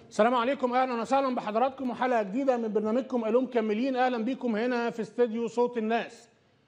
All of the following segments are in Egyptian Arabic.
السلام عليكم اهلا وسهلا بحضراتكم وحلقه جديده من برنامجكم الوم كاملين اهلا بيكم هنا في استديو صوت الناس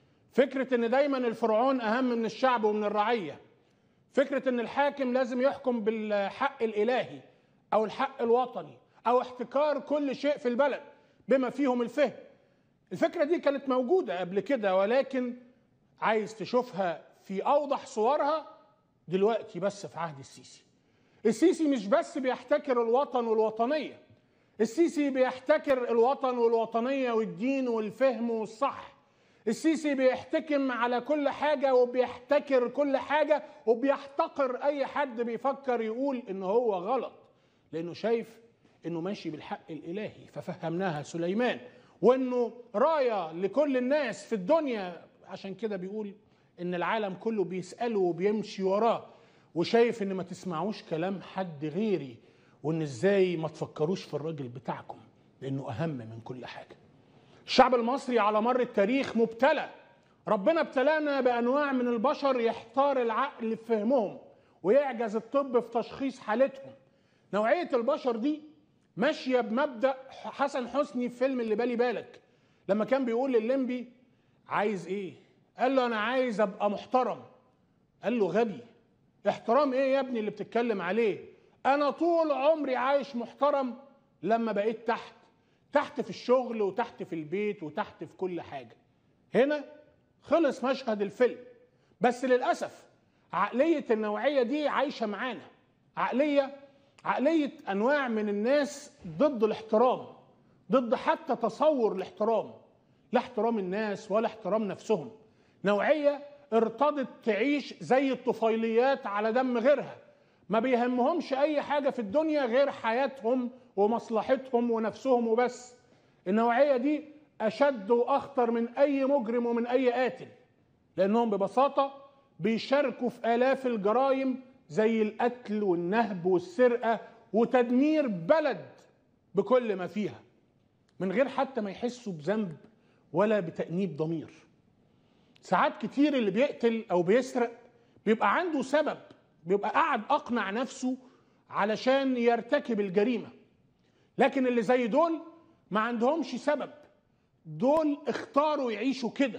فكره ان دايما الفرعون اهم من الشعب ومن الرعيه فكره ان الحاكم لازم يحكم بالحق الالهي او الحق الوطني او احتكار كل شيء في البلد بما فيهم الفهم الفكره دي كانت موجوده قبل كده ولكن عايز تشوفها في اوضح صورها دلوقتي بس في عهد السيسي السيسي مش بس بيحتكر الوطن والوطنيه السيسي بيحتكر الوطن والوطنيه والدين والفهم والصح السيسي بيحتكم على كل حاجه وبيحتكر كل حاجه وبيحتقر اي حد بيفكر يقول ان هو غلط لانه شايف انه ماشي بالحق الالهي ففهمناها سليمان وانه رايه لكل الناس في الدنيا عشان كده بيقول ان العالم كله بيساله وبيمشي وراه وشايف ان ما تسمعوش كلام حد غيري وان ازاي ما تفكروش في الراجل بتاعكم لانه اهم من كل حاجه الشعب المصري على مر التاريخ مبتلى ربنا ابتلانا بانواع من البشر يحتار العقل في فهمهم ويعجز الطب في تشخيص حالتهم نوعيه البشر دي ماشيه بمبدا حسن حسني في فيلم اللي بالي بالك لما كان بيقول لليمبي عايز ايه قال له انا عايز ابقى محترم قال له غبي احترام ايه يا ابني اللي بتتكلم عليه انا طول عمري عايش محترم لما بقيت تحت تحت في الشغل وتحت في البيت وتحت في كل حاجه هنا خلص مشهد الفيلم بس للاسف عقليه النوعيه دي عايشه معانا عقليه عقليه انواع من الناس ضد الاحترام ضد حتى تصور الاحترام لا احترام الناس ولا احترام نفسهم نوعيه ارتضت تعيش زي الطفيليات على دم غيرها ما بيهمهمش اي حاجه في الدنيا غير حياتهم ومصلحتهم ونفسهم وبس النوعيه دي اشد واخطر من اي مجرم ومن اي قاتل لانهم ببساطه بيشاركوا في الاف الجرائم زي القتل والنهب والسرقه وتدمير بلد بكل ما فيها من غير حتى ما يحسوا بذنب ولا بتانيب ضمير ساعات كتير اللي بيقتل او بيسرق بيبقى عنده سبب بيبقى قاعد اقنع نفسه علشان يرتكب الجريمه لكن اللي زي دول ما عندهمش سبب دول اختاروا يعيشوا كده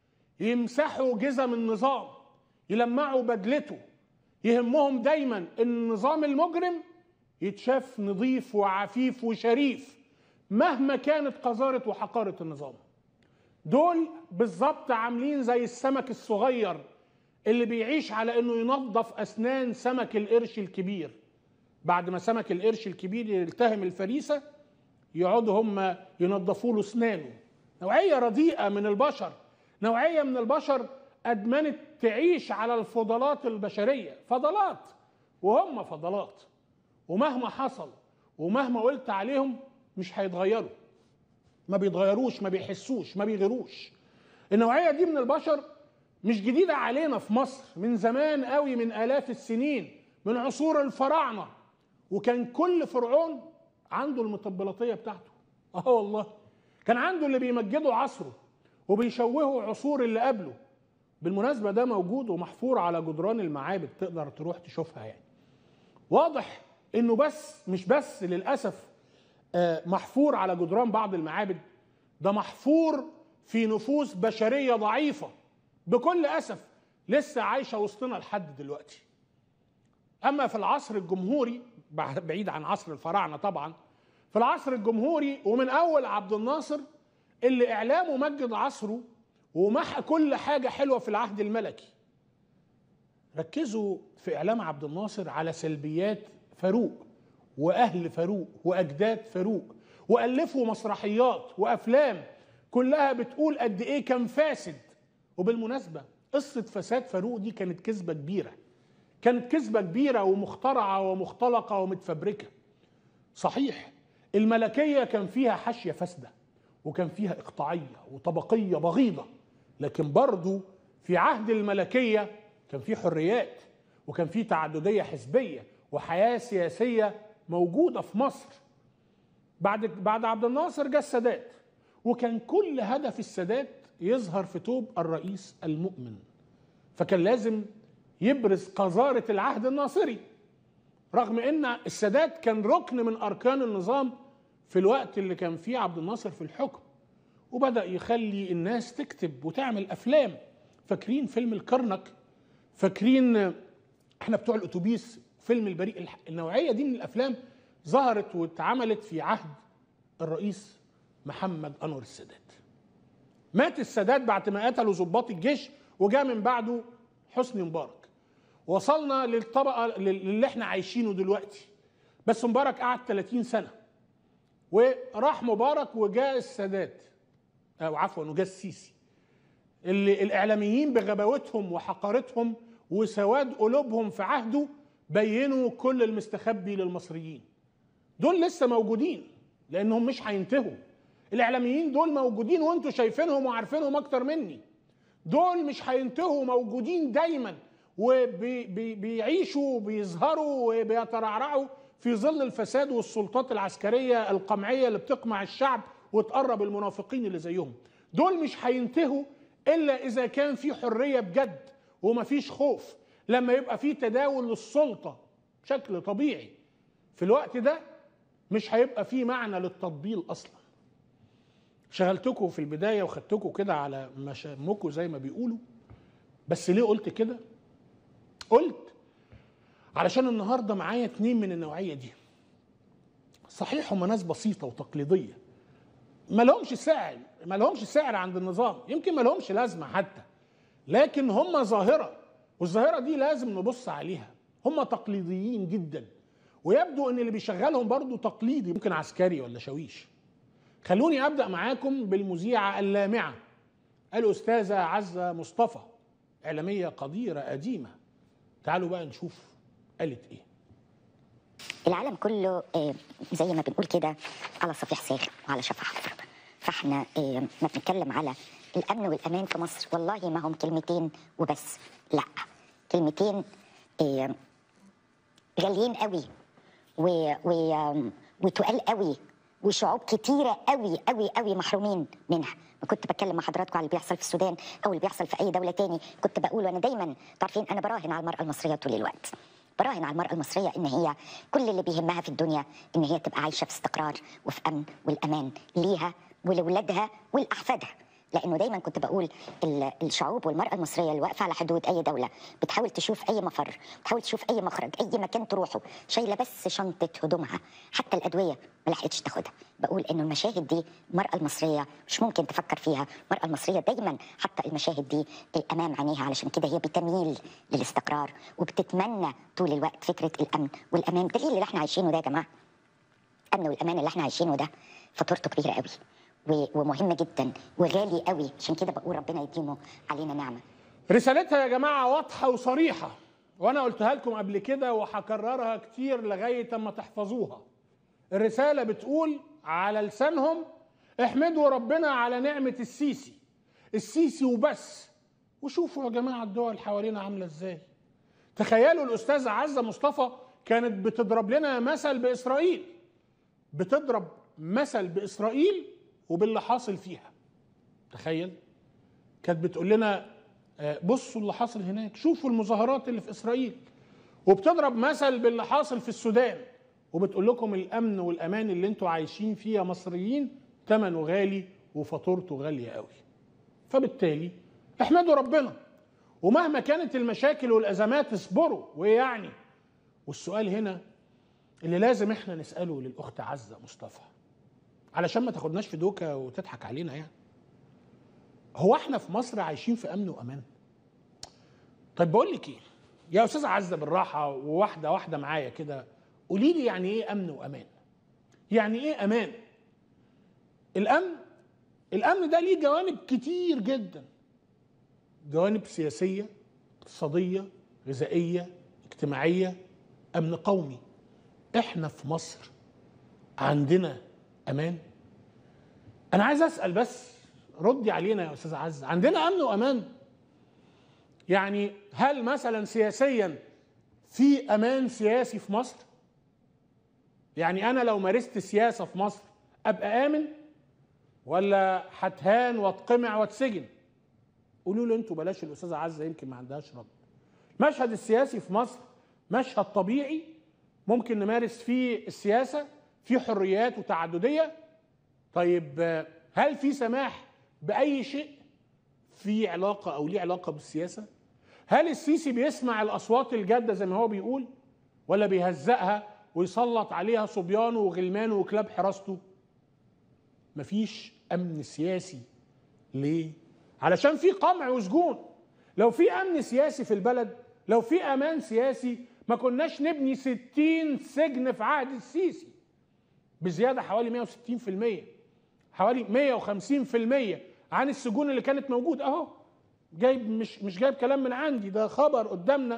يمسحوا جزم النظام يلمعوا بدلته يهمهم دايما ان النظام المجرم يتشاف نظيف وعفيف وشريف مهما كانت قذاره وحقاره النظام دول بالظبط عاملين زي السمك الصغير اللي بيعيش على انه ينظف اسنان سمك القرش الكبير بعد ما سمك القرش الكبير يلتهم الفريسه يقعدوا هم ينظفوا له اسنانه نوعيه رديئه من البشر نوعيه من البشر ادمنت تعيش على الفضلات البشريه فضلات وهم فضلات ومهما حصل ومهما قلت عليهم مش هيتغيروا ما بيتغيروش ما بيحسوش ما بيغيروش النوعيه دي من البشر مش جديده علينا في مصر من زمان قوي من الاف السنين من عصور الفراعنه وكان كل فرعون عنده المطبلاتيه بتاعته اه والله كان عنده اللي بيمجدوا عصره وبيشوهوا عصور اللي قبله بالمناسبه ده موجود ومحفور على جدران المعابد تقدر تروح تشوفها يعني واضح انه بس مش بس للاسف محفور على جدران بعض المعابد ده محفور في نفوس بشريه ضعيفه بكل اسف لسه عايشه وسطنا لحد دلوقتي اما في العصر الجمهوري بعيد عن عصر الفراعنه طبعا في العصر الجمهوري ومن اول عبد الناصر اللي اعلامه مجد عصره ومحى كل حاجه حلوه في العهد الملكي ركزوا في اعلام عبد الناصر على سلبيات فاروق واهل فاروق واجداد فاروق والفوا مسرحيات وافلام كلها بتقول قد ايه كان فاسد وبالمناسبه قصه فساد فاروق دي كانت كذبه كبيره كانت كذبه كبيره ومخترعه ومختلقه ومتفبركه صحيح الملكيه كان فيها حاشيه فاسده وكان فيها اقطاعيه وطبقيه بغيضه لكن برضو في عهد الملكيه كان في حريات وكان في تعدديه حزبيه وحياه سياسيه موجوده في مصر بعد بعد عبد الناصر جه السادات وكان كل هدف السادات يظهر في توب الرئيس المؤمن فكان لازم يبرز قذاره العهد الناصري رغم ان السادات كان ركن من اركان النظام في الوقت اللي كان فيه عبد الناصر في الحكم وبدا يخلي الناس تكتب وتعمل افلام فاكرين فيلم الكرنك فاكرين احنا بتوع الاتوبيس فيلم البريء الح- النوعيه دي من الافلام ظهرت واتعملت في عهد الرئيس محمد انور السادات مات السادات بعد ما قتلوا ضباط الجيش وجاء من بعده حسني مبارك وصلنا للطبقه لل- اللي احنا عايشينه دلوقتي بس مبارك قعد 30 سنه وراح مبارك وجاء السادات او عفوا وجاء السيسي اللي الاعلاميين بغباوتهم وحقارتهم وسواد قلوبهم في عهده بينوا كل المستخبي للمصريين دول لسه موجودين لانهم مش هينتهوا الاعلاميين دول موجودين وانتوا شايفينهم وعارفينهم اكتر مني دول مش هينتهوا موجودين دايما وبيعيشوا وبيظهروا وبيترعرعوا في ظل الفساد والسلطات العسكريه القمعيه اللي بتقمع الشعب وتقرب المنافقين اللي زيهم دول مش هينتهوا الا اذا كان في حريه بجد ومفيش خوف لما يبقى في تداول للسلطه بشكل طبيعي في الوقت ده مش هيبقى في معنى للتطبيل اصلا شغلتكم في البدايه وخدتكم كده على مشامكم زي ما بيقولوا بس ليه قلت كده قلت علشان النهارده معايا اتنين من النوعيه دي صحيح هم ناس بسيطه وتقليديه ما لهمش سعر ما لهمش سعر عند النظام يمكن ما لهمش لازمه حتى لكن هم ظاهره والظاهره دي لازم نبص عليها هم تقليديين جدا ويبدو ان اللي بيشغلهم برضو تقليدي ممكن عسكري ولا شاويش خلوني ابدا معاكم بالمذيعه اللامعه الاستاذه عزه مصطفى اعلاميه قديره قديمه تعالوا بقى نشوف قالت ايه العالم كله آه، زي ما بنقول كده على صفيح ساخن وعلى شفا حفر فاحنا آه، ما بنتكلم على الامن والامان في مصر والله ما هم كلمتين وبس لا كلمتين آه، غاليين قوي و و آم، وتقال قوي وشعوب كتيره قوي قوي قوي محرومين منها ما كنت بتكلم مع حضراتكم على اللي بيحصل في السودان او اللي بيحصل في اي دوله تاني كنت بقول وانا دايما عارفين انا براهن على المراه المصريه طول الوقت براهن على المرأة المصرية إن هي كل اللي بيهمها في الدنيا إن هي تبقى عايشة في استقرار وفي أمن والأمان ليها ولولادها ولأحفادها لانه دايما كنت بقول ال- الشعوب والمراه المصريه اللي واقفه على حدود اي دوله بتحاول تشوف اي مفر بتحاول تشوف اي مخرج اي مكان تروحه شايله بس شنطه هدومها حتى الادويه ما لحقتش تاخدها بقول انه المشاهد دي المراه المصريه مش ممكن تفكر فيها المراه المصريه دايما حتى المشاهد دي امام عينيها علشان كده هي بتميل للاستقرار وبتتمنى طول الوقت فكره الامن والامان ده اللي احنا عايشينه ده يا جماعه الامن والامان اللي احنا عايشينه ده فاتورته كبيره قوي و- ومهم جدا وغالي قوي عشان كده بقول ربنا يديمه علينا نعمه رسالتها يا جماعه واضحه وصريحه وانا قلتها لكم قبل كده وهكررها كتير لغايه اما تحفظوها الرساله بتقول على لسانهم احمدوا ربنا على نعمه السيسي السيسي وبس وشوفوا يا جماعه الدول حوالينا عامله ازاي تخيلوا الاستاذه عزه مصطفى كانت بتضرب لنا مثل باسرائيل بتضرب مثل باسرائيل وباللي حاصل فيها تخيل كانت بتقول لنا آه، بصوا اللي حاصل هناك شوفوا المظاهرات اللي في اسرائيل وبتضرب مثل باللي حاصل في السودان وبتقول لكم الامن والامان اللي انتوا عايشين فيه يا مصريين ثمنه غالي وفاتورته غاليه قوي فبالتالي احمدوا ربنا ومهما كانت المشاكل والازمات اصبروا وايه يعني والسؤال هنا اللي لازم احنا نساله للاخت عزه مصطفى علشان ما تاخدناش في دوكه وتضحك علينا يعني هو احنا في مصر عايشين في امن وامان طيب بقول لك ايه يا استاذه عزه بالراحه وواحده واحده معايا كده قولي لي يعني ايه امن وامان يعني ايه امان الامن الامن ده ليه جوانب كتير جدا جوانب سياسيه اقتصاديه غذائيه اجتماعيه امن قومي احنا في مصر عندنا امان انا عايز اسال بس ردي علينا يا استاذ عز عندنا امن وامان يعني هل مثلا سياسيا في امان سياسي في مصر يعني انا لو مارست سياسه في مصر ابقى امن ولا هتهان واتقمع واتسجن قولوا له انتوا بلاش الاستاذه عزه يمكن ما عندهاش رد المشهد السياسي في مصر مشهد طبيعي ممكن نمارس فيه السياسه في حريات وتعدديه طيب آه، هل في سماح باي شيء في علاقه او ليه علاقه بالسياسه هل السيسي بيسمع الاصوات الجاده زي ما هو بيقول ولا بيهزقها ويسلط عليها صبيانه وغلمانه وكلاب حراسته مفيش امن سياسي ليه علشان في قمع وسجون لو في امن سياسي في البلد لو في امان سياسي ما كناش نبني 60 سجن في عهد السيسي بزياده حوالي 160% حوالي 150% عن السجون اللي كانت موجوده اهو جايب مش مش جايب كلام من عندي ده خبر قدامنا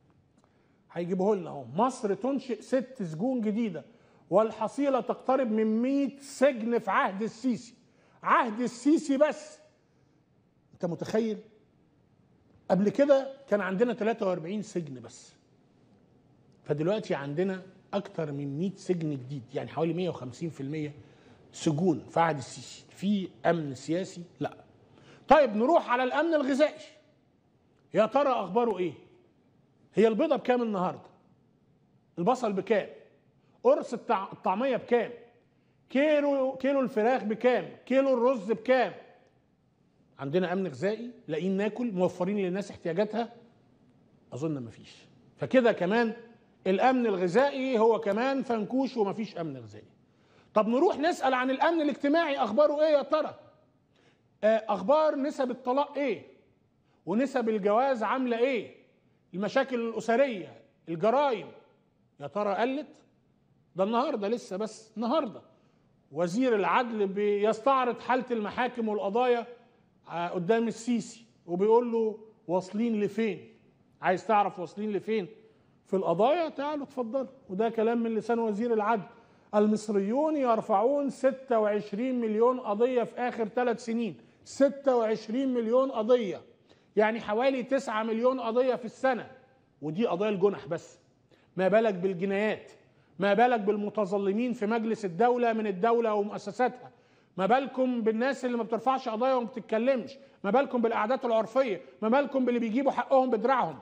هيجيبه لنا اهو مصر تنشئ ست سجون جديده والحصيله تقترب من 100 سجن في عهد السيسي عهد السيسي بس انت متخيل قبل كده كان عندنا 43 سجن بس فدلوقتي عندنا اكتر من 100 سجن جديد يعني حوالي 150% سجون في عهد السيسي في امن سياسي لا طيب نروح على الامن الغذائي يا ترى اخباره ايه هي البيضه بكام النهارده البصل بكام قرص الطع- الطعميه بكام كيلو كيلو الفراخ بكام كيلو الرز بكام عندنا امن غذائي لاقيين ناكل موفرين للناس احتياجاتها اظن مفيش فكده كمان الامن الغذائي هو كمان فنكوش ومفيش امن غذائي طب نروح نسال عن الامن الاجتماعي اخباره ايه يا ترى آه، اخبار نسب الطلاق ايه ونسب الجواز عامله ايه المشاكل الاسريه الجرائم يا ترى قلت ده النهارده لسه بس النهارده وزير العدل بيستعرض حاله المحاكم والقضايا آه، قدام السيسي وبيقول له واصلين لفين عايز تعرف واصلين لفين في القضايا تعالوا اتفضلوا وده كلام من لسان وزير العدل المصريون يرفعون 26 مليون قضية في آخر ثلاث سنين 26 مليون قضية يعني حوالي 9 مليون قضية في السنة ودي قضايا الجنح بس ما بالك بالجنايات ما بالك بالمتظلمين في مجلس الدولة من الدولة ومؤسساتها ما بالكم بالناس اللي ما بترفعش قضايا وما بتتكلمش ما بالكم بالقعدات العرفية ما بالكم باللي بيجيبوا حقهم بدراعهم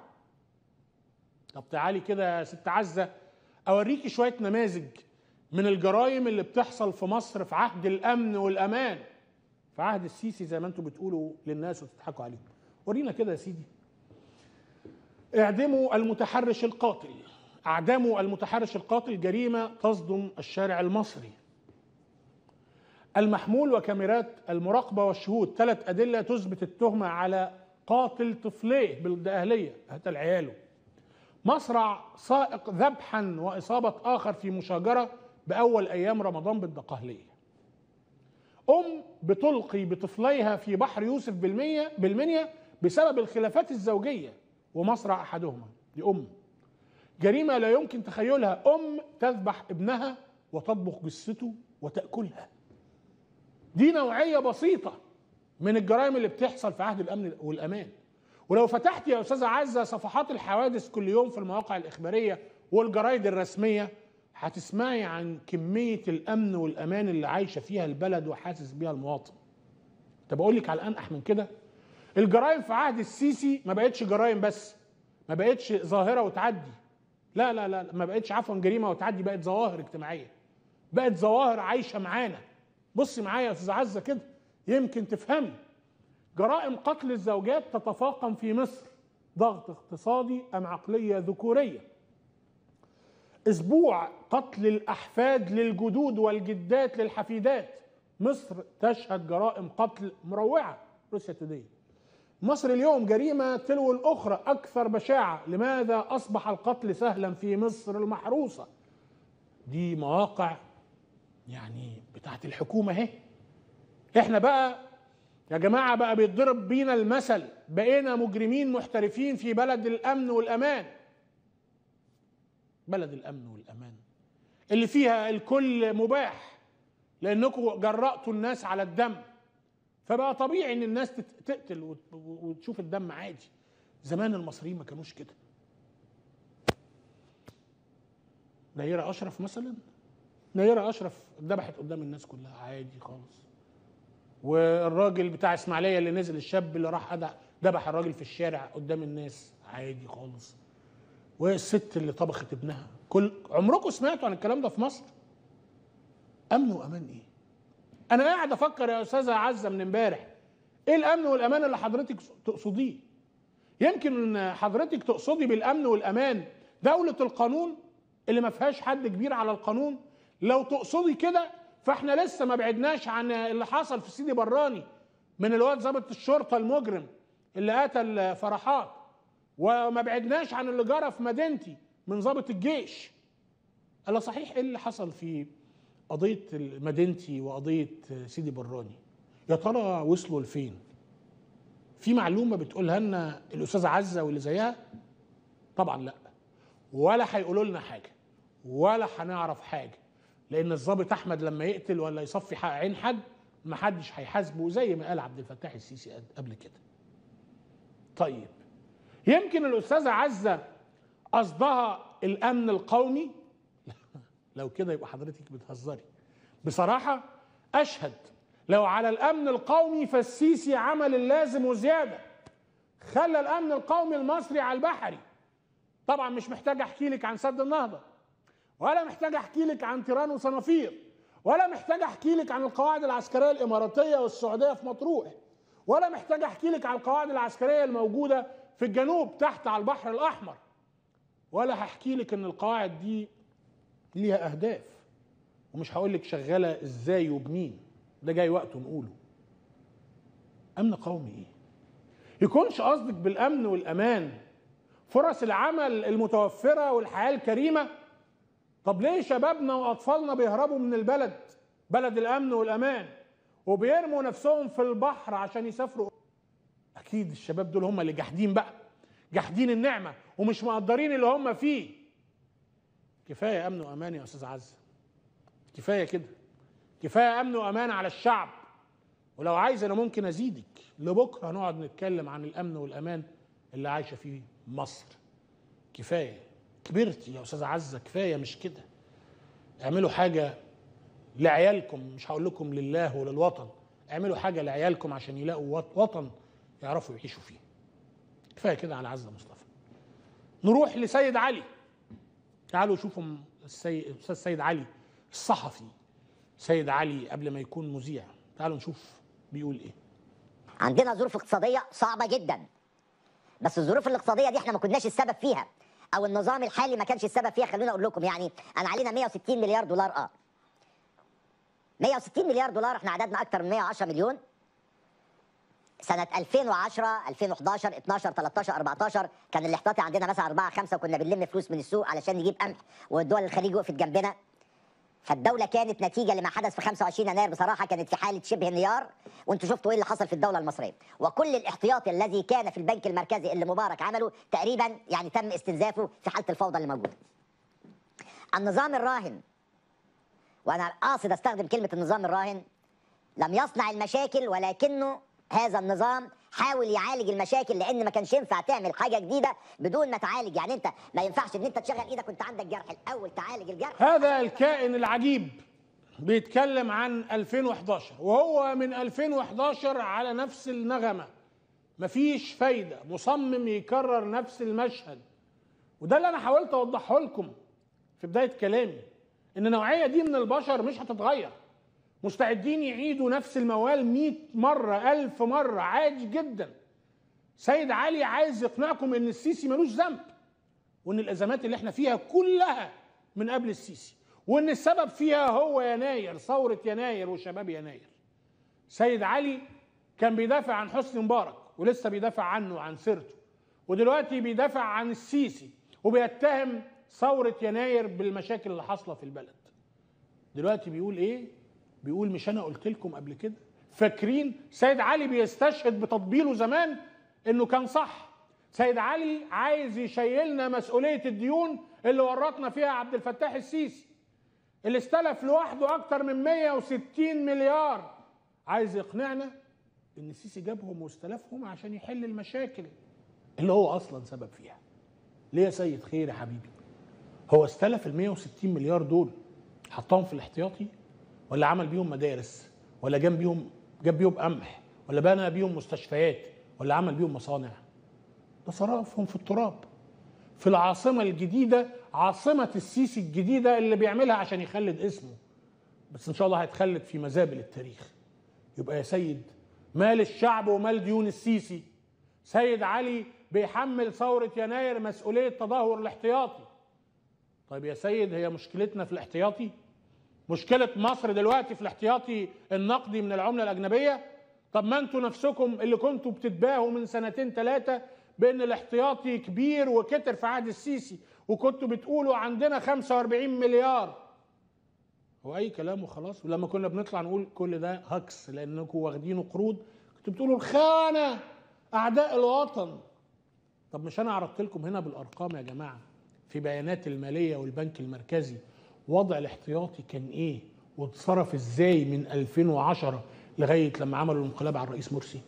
طب تعالي كده يا ست عزة أوريكي شوية نماذج من الجرائم اللي بتحصل في مصر في عهد الأمن والأمان في عهد السيسي زي ما انتم بتقولوا للناس وتضحكوا عليهم ورينا كده يا سيدي اعدموا المتحرش القاتل اعدموا المتحرش القاتل جريمه تصدم الشارع المصري المحمول وكاميرات المراقبه والشهود ثلاث ادله تثبت التهمه على قاتل طفليه بالاهليه هات عياله مصرع سائق ذبحا واصابه اخر في مشاجره باول ايام رمضان بالدقهليه ام بتلقي بطفليها في بحر يوسف بالمية بالمنيا بسبب الخلافات الزوجيه ومصرع احدهما دي ام جريمه لا يمكن تخيلها ام تذبح ابنها وتطبخ جثته وتاكلها دي نوعيه بسيطه من الجرائم اللي بتحصل في عهد الامن والامان ولو فتحت يا استاذه عزه صفحات الحوادث كل يوم في المواقع الاخباريه والجرايد الرسميه هتسمعي عن كميه الامن والامان اللي عايشه فيها البلد وحاسس بيها المواطن طب اقول لك على الانقح من كده الجرائم في عهد السيسي ما بقتش جرائم بس ما بقتش ظاهره وتعدي لا لا لا ما بقتش عفوا جريمه وتعدي بقت ظواهر اجتماعيه بقت ظواهر عايشه معانا بصي معايا يا استاذ عزه كده يمكن تفهمي جرائم قتل الزوجات تتفاقم في مصر ضغط اقتصادي ام عقليه ذكوريه اسبوع قتل الاحفاد للجدود والجدات للحفيدات مصر تشهد جرائم قتل مروعه روسيا توداي مصر اليوم جريمه تلو الاخرى اكثر بشاعه لماذا اصبح القتل سهلا في مصر المحروسه دي مواقع يعني بتاعت الحكومه اهي احنا بقى يا جماعه بقى بيتضرب بينا المثل بقينا مجرمين محترفين في بلد الامن والامان بلد الامن والامان اللي فيها الكل مباح لانكم جرأتوا الناس على الدم فبقى طبيعي ان الناس تت- تقتل وت- وتشوف الدم عادي زمان المصريين ما كانوش كده نيرة اشرف مثلا نيرة اشرف اتذبحت قدام الناس كلها عادي خالص والراجل بتاع اسماعيليه اللي نزل الشاب اللي راح أدع- ذبح الراجل في الشارع قدام الناس عادي خالص والست اللي طبخت ابنها كل عمركم سمعتوا عن الكلام ده في مصر امن وامان ايه انا قاعد افكر يا استاذه عزه من امبارح ايه الامن والامان اللي حضرتك تقصديه يمكن حضرتك تقصدي بالامن والامان دوله القانون اللي ما فيهاش حد كبير على القانون لو تقصدي كده فاحنا لسه ما بعدناش عن اللي حصل في سيدي براني من الواد ضابط الشرطه المجرم اللي قتل فرحات وما بعدناش عن اللي جرى في مدينتي من ضابط الجيش الا صحيح ايه اللي حصل في قضيه مدينتي وقضيه سيدي براني يا ترى وصلوا لفين في معلومه بتقولها لنا الاستاذه عزه واللي زيها طبعا لا ولا هيقولوا لنا حاجه ولا هنعرف حاجه لان الضابط احمد لما يقتل ولا يصفي حق عين حد ما حدش هيحاسبه زي ما قال عبد الفتاح السيسي قبل كده طيب يمكن الاستاذه عزه قصدها الامن القومي لو كده يبقى حضرتك بتهزري بصراحه اشهد لو على الامن القومي فالسيسي عمل اللازم وزياده خلى الامن القومي المصري على البحري طبعا مش محتاج احكي لك عن سد النهضه ولا محتاج احكي لك عن تيران وصنافير ولا محتاج احكي لك عن القواعد العسكريه الاماراتيه والسعوديه في مطروح ولا محتاج احكي لك عن القواعد العسكريه الموجوده في الجنوب تحت على البحر الاحمر ولا هحكي لك ان القواعد دي ليها اهداف ومش هقول لك شغاله ازاي وبمين ده جاي وقته نقوله امن قومي ايه يكونش قصدك بالامن والامان فرص العمل المتوفره والحياه الكريمه طب ليه شبابنا واطفالنا بيهربوا من البلد بلد الامن والامان وبيرموا نفسهم في البحر عشان يسافروا اكيد الشباب دول هم اللي جاحدين بقى جاحدين النعمه ومش مقدرين اللي هم فيه كفايه امن وامان يا استاذ عزه كفايه كده كفايه امن وامان على الشعب ولو عايز انا ممكن ازيدك لبكره هنقعد نتكلم عن الامن والامان اللي عايشه فيه مصر كفايه كبرت يا استاذ عزه كفايه مش كده اعملوا حاجه لعيالكم مش هقول لكم لله وللوطن اعملوا حاجه لعيالكم عشان يلاقوا وطن يعرفوا يعيشوا فيه كفايه كده على عزه مصطفى نروح لسيد علي تعالوا شوفوا السيد الاستاذ سيد علي الصحفي سيد علي قبل ما يكون مذيع تعالوا نشوف بيقول ايه عندنا ظروف اقتصاديه صعبه جدا بس الظروف الاقتصاديه دي احنا ما كناش السبب فيها او النظام الحالي ما كانش السبب فيها خلوني اقول لكم يعني انا علينا 160 مليار دولار اه 160 مليار دولار احنا عددنا اكتر من 110 مليون سنة 2010 2011 12 13 14 كان الاحتياطي عندنا مثلا 4 5 وكنا بنلم فلوس من السوق علشان نجيب قمح والدول الخليج وقفت جنبنا فالدولة كانت نتيجة لما حدث في 25 يناير بصراحة كانت في حالة شبه انهيار وانتوا شفتوا ايه اللي حصل في الدولة المصرية وكل الاحتياطي الذي كان في البنك المركزي اللي مبارك عمله تقريبا يعني تم استنزافه في حالة الفوضى اللي موجودة النظام الراهن وانا قاصد استخدم كلمة النظام الراهن لم يصنع المشاكل ولكنه هذا النظام حاول يعالج المشاكل لان ما كانش ينفع تعمل حاجه جديده بدون ما تعالج يعني انت ما ينفعش ان انت تشغل ايدك وانت عندك جرح الاول تعالج الجرح هذا الكائن العجيب بيتكلم عن 2011 وهو من 2011 على نفس النغمه مفيش فايده مصمم يكرر نفس المشهد وده اللي انا حاولت اوضحه لكم في بدايه كلامي ان النوعيه دي من البشر مش هتتغير مستعدين يعيدوا نفس الموال 100 مرة ألف مرة عادي جدا سيد علي عايز يقنعكم ان السيسي ملوش ذنب وان الازمات اللي احنا فيها كلها من قبل السيسي وان السبب فيها هو يناير ثورة يناير وشباب يناير سيد علي كان بيدافع عن حسني مبارك ولسه بيدافع عنه وعن سيرته ودلوقتي بيدافع عن السيسي وبيتهم ثورة يناير بالمشاكل اللي حاصلة في البلد دلوقتي بيقول ايه بيقول مش انا قلت لكم قبل كده فاكرين سيد علي بيستشهد بتطبيله زمان انه كان صح سيد علي عايز يشيلنا مسؤوليه الديون اللي ورطنا فيها عبد الفتاح السيسي اللي استلف لوحده اكتر من 160 مليار عايز يقنعنا ان السيسي جابهم واستلفهم عشان يحل المشاكل اللي هو اصلا سبب فيها ليه يا سيد خير يا حبيبي هو استلف ال 160 مليار دول حطهم في الاحتياطي ولا عمل بيهم مدارس ولا جاب بيهم جاب بيهم قمح ولا بنى بيهم مستشفيات ولا عمل بيهم مصانع ده صرفهم في التراب في العاصمة الجديدة عاصمه السيسي الجديده اللي بيعملها عشان يخلد اسمه بس ان شاء الله هيتخلد في مزابل التاريخ يبقى يا سيد مال الشعب ومال ديون السيسي سيد علي بيحمل ثورة يناير مسؤولية تدهور الاحتياطي طيب يا سيد هي مشكلتنا في الاحتياطي مشكلة مصر دلوقتي في الاحتياطي النقدي من العملة الأجنبية طب ما انتوا نفسكم اللي كنتوا بتتباهوا من سنتين ثلاثة بأن الاحتياطي كبير وكتر في عهد السيسي وكنتوا بتقولوا عندنا 45 مليار هو اي كلام وخلاص ولما كنا بنطلع نقول كل ده هكس لانكم واخدينه قروض كنتوا بتقولوا الخانه اعداء الوطن طب مش انا عرضت لكم هنا بالارقام يا جماعه في بيانات الماليه والبنك المركزي وضع الاحتياطي كان ايه واتصرف ازاي من 2010 لغايه لما عملوا الانقلاب على الرئيس مرسي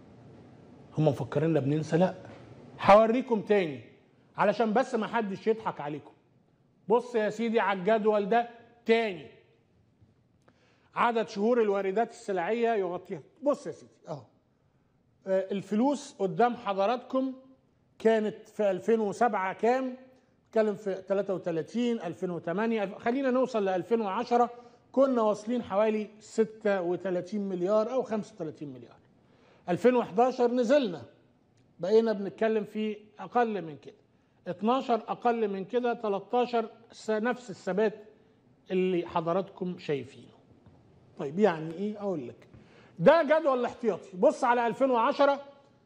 هم مفكريننا بننسى لا هوريكم تاني علشان بس ما حدش يضحك عليكم بص يا سيدي على الجدول ده تاني عدد شهور الواردات السلعيه يغطيها بص يا سيدي اهو آه، الفلوس قدام حضراتكم كانت في 2007 كام اتكلم في 33 2008 الف- خلينا نوصل ل 2010 كنا واصلين حوالي 36 مليار او 35 مليار 2011 نزلنا بقينا بنتكلم في اقل من كده 12 اقل من كده 13 س- نفس الثبات اللي حضراتكم شايفينه طيب يعني ايه اقول لك ده جدول الاحتياطي بص على 2010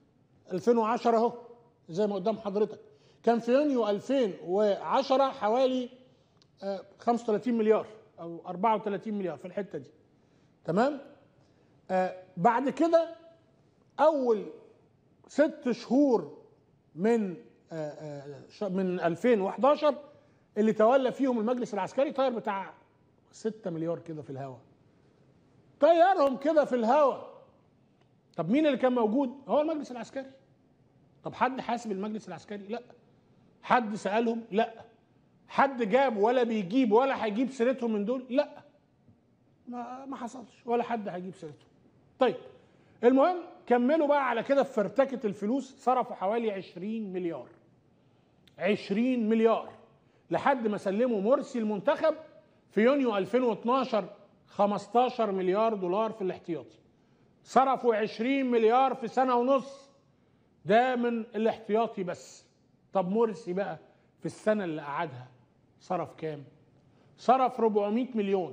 2010 اهو زي ما قدام حضرتك كان في يونيو 2010 حوالي آه، 35 مليار او 34 مليار في الحته دي تمام آه بعد كده اول ست شهور من آه آه ش- من 2011 اللي تولى فيهم المجلس العسكري طاير بتاع 6 مليار كده في الهواء طيرهم كده في الهواء طب مين اللي كان موجود هو المجلس العسكري طب حد حاسب المجلس العسكري لا حد سألهم لا حد جاب ولا بيجيب ولا هيجيب سيرتهم من دول لا ما ما حصلش ولا حد هيجيب سيرتهم طيب المهم كملوا بقى على كده في فرتكة الفلوس صرفوا حوالي 20 مليار 20 مليار لحد ما سلموا مرسي المنتخب في يونيو 2012 15 مليار دولار في الاحتياطي صرفوا 20 مليار في سنة ونص ده من الاحتياطي بس طب مرسي بقى في السنة اللي قعدها صرف كام صرف 400 مليون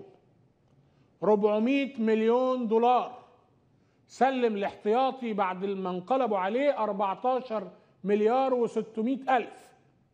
400 مليون دولار سلم الاحتياطي بعد ما انقلبوا عليه 14 مليار و600 ألف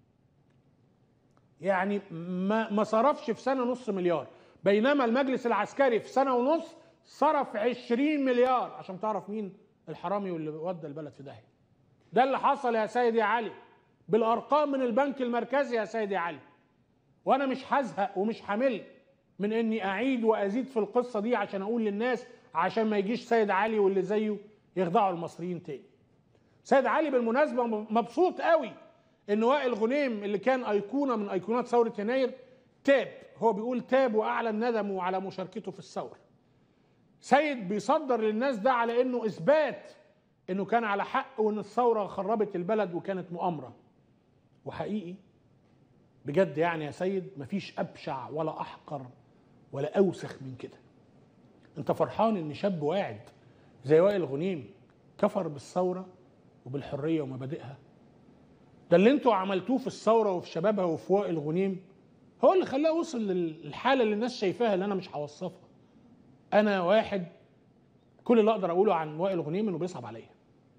يعني ما ما صرفش في سنة نص مليار بينما المجلس العسكري في سنة ونص صرف 20 مليار عشان تعرف مين الحرامي واللي ودى البلد في داهية ده اللي حصل يا سيدي علي بالارقام من البنك المركزي يا سيدي علي وانا مش هزهق ومش همل من اني اعيد وازيد في القصه دي عشان اقول للناس عشان ما يجيش سيد علي واللي زيه يخدعوا المصريين تاني سيد علي بالمناسبه مبسوط قوي ان وائل غنيم اللي كان ايقونه من ايقونات ثوره يناير تاب هو بيقول تاب واعلن ندمه على مشاركته في الثوره سيد بيصدر للناس ده على انه اثبات انه كان على حق وان الثوره خربت البلد وكانت مؤامره وحقيقي بجد يعني يا سيد مفيش ابشع ولا احقر ولا اوسخ من كده انت فرحان ان شاب واعد زي وائل غنيم كفر بالثوره وبالحريه ومبادئها ده اللي انتوا عملتوه في الثوره وفي شبابها وفي وائل غنيم هو اللي خلاه وصل للحاله اللي الناس شايفاها اللي انا مش هوصفها انا واحد كل اللي اقدر اقوله عن وائل غنيم انه بيصعب عليا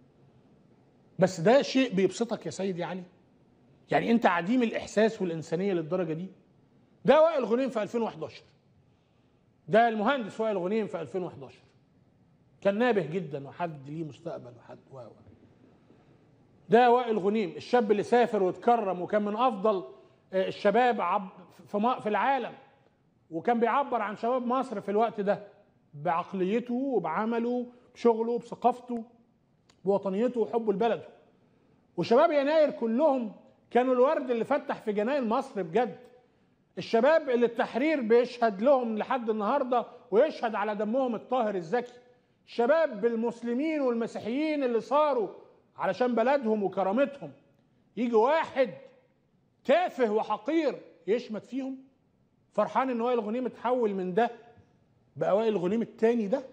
بس ده شيء بيبسطك يا سيدي علي يعني انت عديم الاحساس والانسانيه للدرجه دي ده وائل غنيم في 2011 ده المهندس وائل غنيم في 2011 كان نابه جدا وحد ليه مستقبل وحد و و. ده وائل غنيم الشاب اللي سافر واتكرم وكان من افضل آه، الشباب عب في م- في العالم وكان بيعبر عن شباب مصر في الوقت ده بعقليته وبعمله بشغله بثقافته بوطنيته وحبه لبلده وشباب يناير كلهم كانوا الورد اللي فتح في جناين مصر بجد الشباب اللي التحرير بيشهد لهم لحد النهارده ويشهد على دمهم الطاهر الزكي الشباب بالمسلمين والمسيحيين اللي صاروا علشان بلدهم وكرامتهم يجي واحد تافه وحقير يشمت فيهم فرحان ان وائل غنيم اتحول من ده بقى وائل غنيم التاني ده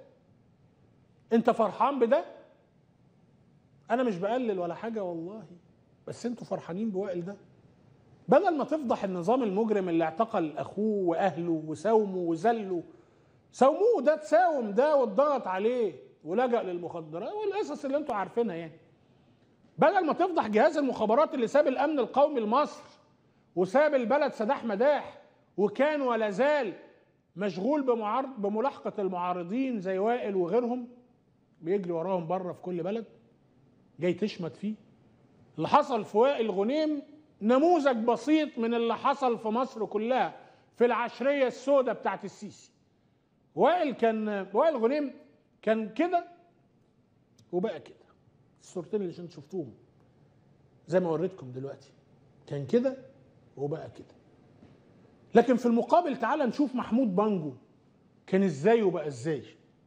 انت فرحان بده انا مش بقلل ولا حاجه والله بس انتوا فرحانين بوائل ده بدل ما تفضح النظام المجرم اللي اعتقل اخوه واهله وساومه وذله ساوموه ده تساوم ده واتضغط عليه ولجأ للمخدرات والقصص اللي انتوا عارفينها يعني بدل ما تفضح جهاز المخابرات اللي ساب الامن القومي لمصر وساب البلد سداح مداح وكان ولا زال مشغول بمعارض بملاحقه المعارضين زي وائل وغيرهم بيجري وراهم بره في كل بلد جاي تشمت فيه اللي حصل في وائل غنيم نموذج بسيط من اللي حصل في مصر كلها في العشريه السوداء بتاعت السيسي وائل كان وائل غنيم كان كده وبقى كده الصورتين اللي انتوا شفتوهم زي ما وريتكم دلوقتي كان كده وبقى كده لكن في المقابل تعالى نشوف محمود بانجو كان ازاي وبقى ازاي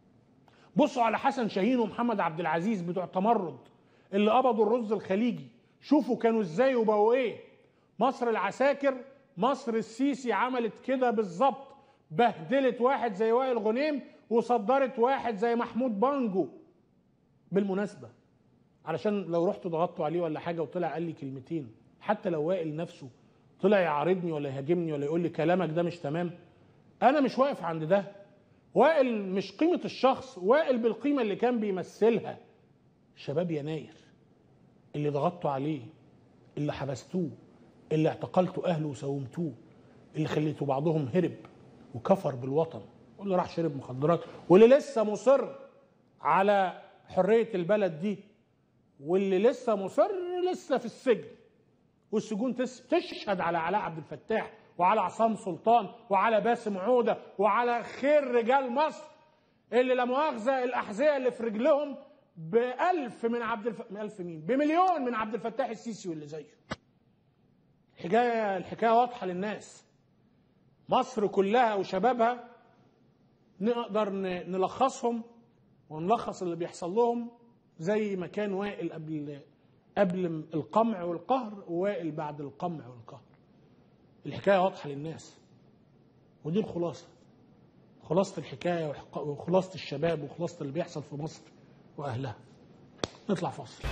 بصوا على حسن شاهين ومحمد عبد العزيز بتوع تمرد اللي قبضوا الرز الخليجي شوفوا كانوا ازاي وبقوا ايه مصر العساكر مصر السيسي عملت كده بالظبط بهدلت واحد زي وائل غنيم وصدرت واحد زي محمود بانجو بالمناسبه علشان لو رحتوا ضغطتوا عليه ولا حاجه وطلع قال لي كلمتين حتى لو وائل نفسه طلع يعارضني ولا يهاجمني ولا يقول لي كلامك ده مش تمام انا مش واقف عند ده وائل مش قيمه الشخص وائل بالقيمه اللي كان بيمثلها شباب يناير اللي ضغطتوا عليه اللي حبستوه اللي اعتقلتوا اهله وساومتوه اللي خليتوا بعضهم هرب وكفر بالوطن واللي راح شرب مخدرات واللي لسه مصر على حريه البلد دي واللي لسه مصر لسه في السجن والسجون تس- تشهد على علاء عبد الفتاح وعلى عصام سلطان وعلى باسم عوده وعلى خير رجال مصر اللي لا مؤاخذه الاحذيه اللي في رجلهم بألف من عبد الف... ألف مين؟ بمليون من عبد الفتاح السيسي واللي زيه. الحكايه الحكايه واضحه للناس. مصر كلها وشبابها نقدر ن- نلخصهم ونلخص اللي بيحصل لهم زي ما كان وائل قبل قبل القمع والقهر ووائل بعد القمع والقهر. الحكايه واضحه للناس. ودي الخلاصه. خلاصه الحكايه وحق- وخلاصه الشباب وخلاصه اللي بيحصل في مصر واهلها. نطلع فاصل.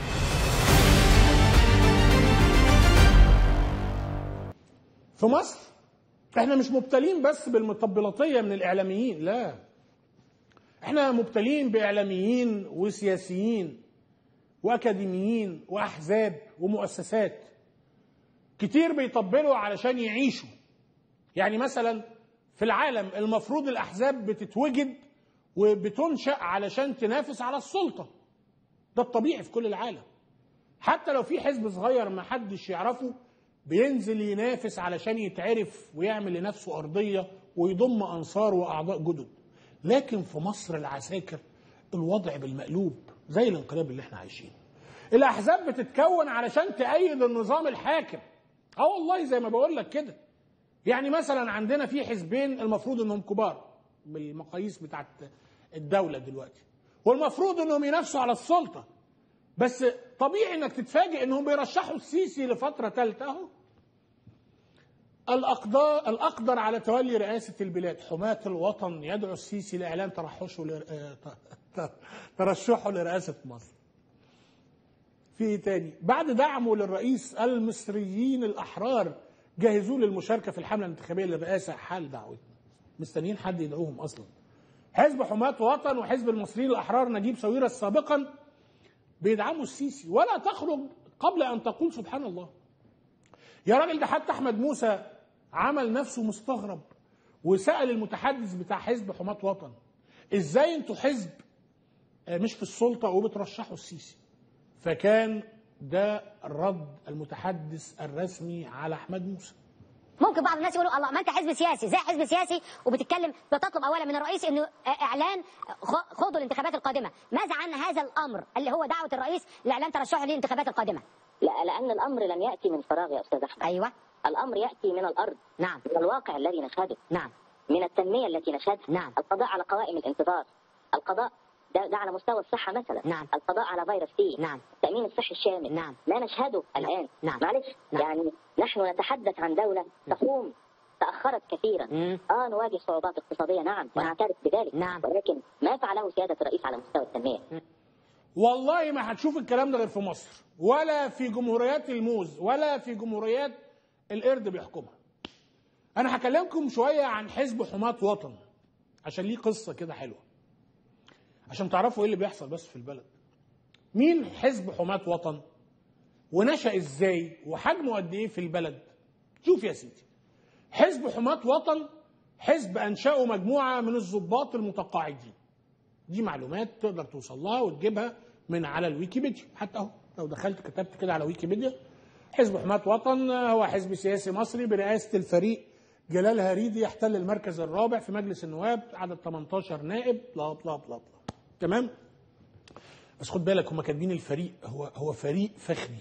في مصر احنا مش مبتلين بس بالمطبلاتيه من الاعلاميين لا احنا مبتلين باعلاميين وسياسيين واكاديميين واحزاب ومؤسسات كتير بيطبلوا علشان يعيشوا يعني مثلا في العالم المفروض الاحزاب بتتوجد وبتنشا علشان تنافس على السلطه ده الطبيعي في كل العالم حتى لو في حزب صغير ما حدش يعرفه بينزل ينافس علشان يتعرف ويعمل لنفسه أرضية ويضم أنصار وأعضاء جدد لكن في مصر العساكر الوضع بالمقلوب زي الانقلاب اللي احنا عايشينه الأحزاب بتتكون علشان تأيد النظام الحاكم اه والله زي ما بقول لك كده يعني مثلا عندنا في حزبين المفروض انهم كبار بالمقاييس بتاعت الدولة دلوقتي والمفروض انهم ينافسوا على السلطة بس طبيعي انك تتفاجئ انهم بيرشحوا السيسي لفتره ثالثه اهو الأقدار الأقدر على تولي رئاسة البلاد حماة الوطن يدعو السيسي لإعلان ترشحه لر... آه، ت- ت- ترشحه لرئاسة مصر. في إيه تاني؟ بعد دعمه للرئيس المصريين الأحرار جهزوه للمشاركة في الحملة الانتخابية للرئاسة حال دعوتنا. مستنيين حد يدعوهم أصلا. حزب حماة وطن وحزب المصريين الأحرار نجيب ساويرس سابقا بيدعموا السيسي ولا تخرج قبل ان تقول سبحان الله يا راجل ده حتى احمد موسى عمل نفسه مستغرب وسال المتحدث بتاع حزب حماة وطن ازاي انتوا حزب آه، مش في السلطه وبترشحوا السيسي فكان ده رد المتحدث الرسمي على احمد موسى ممكن بعض الناس يقولوا الله ما انت حزب سياسي زي حزب سياسي وبتتكلم بتطلب اولا من الرئيس انه اعلان خ- خوضوا الانتخابات القادمه ماذا عن هذا الامر اللي هو دعوه الرئيس لاعلان ترشحه للانتخابات القادمه لا لأن الأمر لم يأتي من فراغ يا أستاذ أحمد ايوه الأمر يأتي من الأرض نعم من الواقع الذي نشهده نعم من التنمية التي نشهدها نعم. القضاء على قوائم الانتظار القضاء ده, ده على مستوى الصحة مثلا نعم. القضاء على فيروس سي نعم. التأمين الصحي الشامل نعم. ما نشهده الآن نعم. معلش نعم. يعني نحن نتحدث عن دولة تقوم تأخرت كثيرا مم. اه نواجه صعوبات اقتصادية نعم ونعترف بذلك نعم. ولكن ما فعله سيادة الرئيس على مستوى التنمية والله ما هتشوف الكلام ده غير في مصر ولا في جمهوريات الموز ولا في جمهوريات القرد بيحكمها انا هكلمكم شويه عن حزب حماة وطن عشان ليه قصه كده حلوه عشان تعرفوا ايه اللي بيحصل بس في البلد مين حزب حماة وطن ونشأ ازاي وحجمه قد ايه في البلد شوف يا سيدي حزب حماة وطن حزب انشأه مجموعه من الضباط المتقاعدين دي معلومات تقدر توصل لها وتجيبها من على الويكيبيديا حتى اهو لو دخلت كتبت كده على ويكيبيديا حزب حماة وطن هو حزب سياسي مصري برئاسة الفريق جلال هريدي يحتل المركز الرابع في مجلس النواب عدد 18 نائب بلا بلا بلا بلا تمام بس خد بالك هم كاتبين الفريق هو هو فريق فخري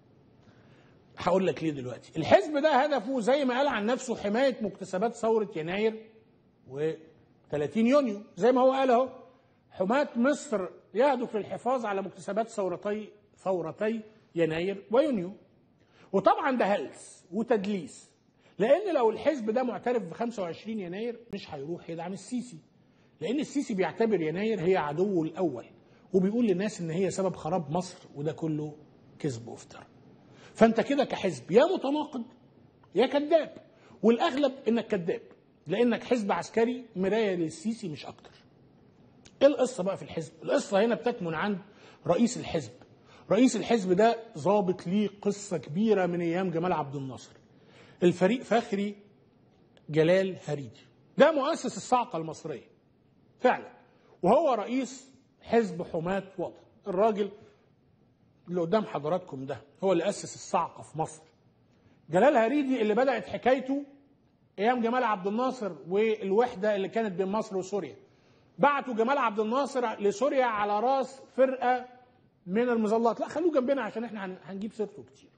هقول لك ليه دلوقتي الحزب ده هدفه زي ما قال عن نفسه حماية مكتسبات ثورة يناير و 30 يونيو زي ما هو قال اهو حماة مصر يهدف للحفاظ على مكتسبات ثورتي ثورتي يناير ويونيو وطبعا ده هلس وتدليس لان لو الحزب ده معترف ب 25 يناير مش هيروح يدعم السيسي لان السيسي بيعتبر يناير هي عدوه الاول وبيقول للناس ان هي سبب خراب مصر وده كله كذب وافتراء فانت كده كحزب يا متناقض يا كذاب والاغلب انك كذاب لانك حزب عسكري مرايه للسيسي مش اكتر ايه القصه بقى في الحزب القصه هنا بتكمن عند رئيس الحزب رئيس الحزب ده ظابط ليه قصه كبيره من ايام جمال عبد الناصر الفريق فخري جلال هريدي ده مؤسس الصعقه المصريه فعلا وهو رئيس حزب حماة وطن الراجل اللي قدام حضراتكم ده هو اللي اسس الصعقه في مصر جلال هريدي اللي بدات حكايته ايام جمال عبد الناصر والوحده اللي كانت بين مصر وسوريا بعتوا جمال عبد الناصر لسوريا على راس فرقه من المظلات لا خلوه جنبنا عشان احنا هن- هنجيب سيرته كتير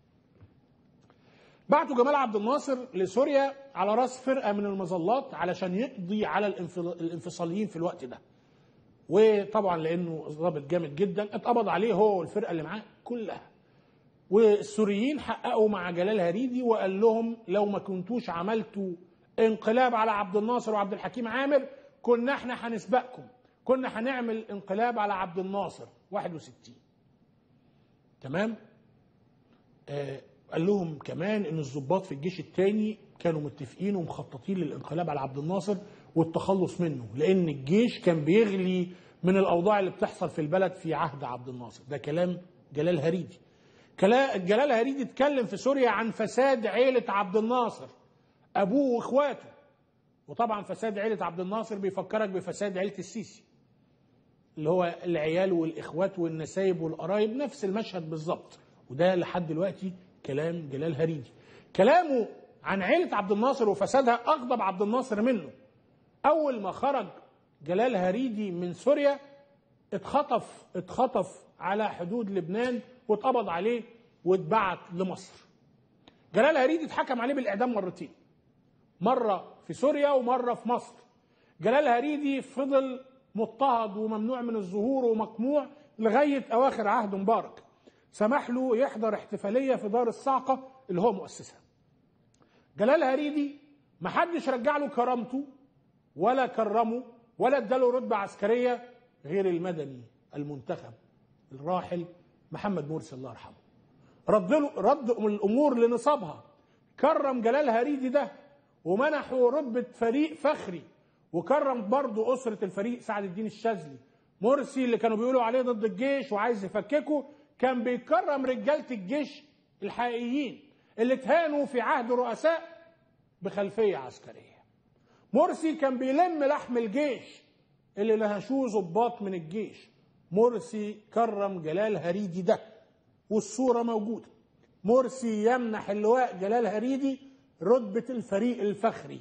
بعتوا جمال عبد الناصر لسوريا على راس فرقه من المظلات علشان يقضي على الانفل- الانفصاليين في الوقت ده وطبعا لانه ضابط جامد جدا اتقبض عليه هو والفرقه اللي معاه كلها والسوريين حققوا مع جلال هريدي وقال لهم لو ما كنتوش عملتوا انقلاب على عبد الناصر وعبد الحكيم عامر كنا احنا هنسبقكم كنا هنعمل انقلاب على عبد الناصر 61 تمام آه قال لهم كمان ان الضباط في الجيش الثاني كانوا متفقين ومخططين للانقلاب على عبد الناصر والتخلص منه لان الجيش كان بيغلي من الاوضاع اللي بتحصل في البلد في عهد عبد الناصر ده كلام جلال هريدي كلا- جلال هريدي اتكلم في سوريا عن فساد عيلة عبد الناصر أبوه وإخواته وطبعا فساد عيلة عبد الناصر بيفكرك بفساد عيلة السيسي اللي هو العيال والإخوات والنسايب والقرايب نفس المشهد بالظبط وده لحد دلوقتي كلام جلال هريدي كلامه عن عيلة عبد الناصر وفسادها أغضب عبد الناصر منه أول ما خرج جلال هريدي من سوريا اتخطف اتخطف على حدود لبنان واتقبض عليه واتبعت لمصر جلال هريدي اتحكم عليه بالاعدام مرتين مره في سوريا ومره في مصر جلال هريدي فضل مضطهد وممنوع من الظهور ومقموع لغايه اواخر عهد مبارك سمح له يحضر احتفاليه في دار الصعقه اللي هو مؤسسها جلال هريدي محدش رجع له كرامته ولا كرمه ولا اداله رتبه عسكريه غير المدني المنتخب الراحل محمد مرسي الله يرحمه رد له رد الامور لنصابها كرم جلال هريدي ده ومنحه رتبه فريق فخري وكرم برضه اسره الفريق سعد الدين الشاذلي مرسي اللي كانوا بيقولوا عليه ضد الجيش وعايز يفككه كان بيكرم رجاله الجيش الحقيقيين اللي اتهانوا في عهد رؤساء بخلفيه عسكريه مرسي كان بيلم لحم الجيش اللي نهشوه ضباط من الجيش مرسي كرم جلال هريدي ده والصورة موجودة مرسي يمنح اللواء جلال هريدي رتبة الفريق الفخري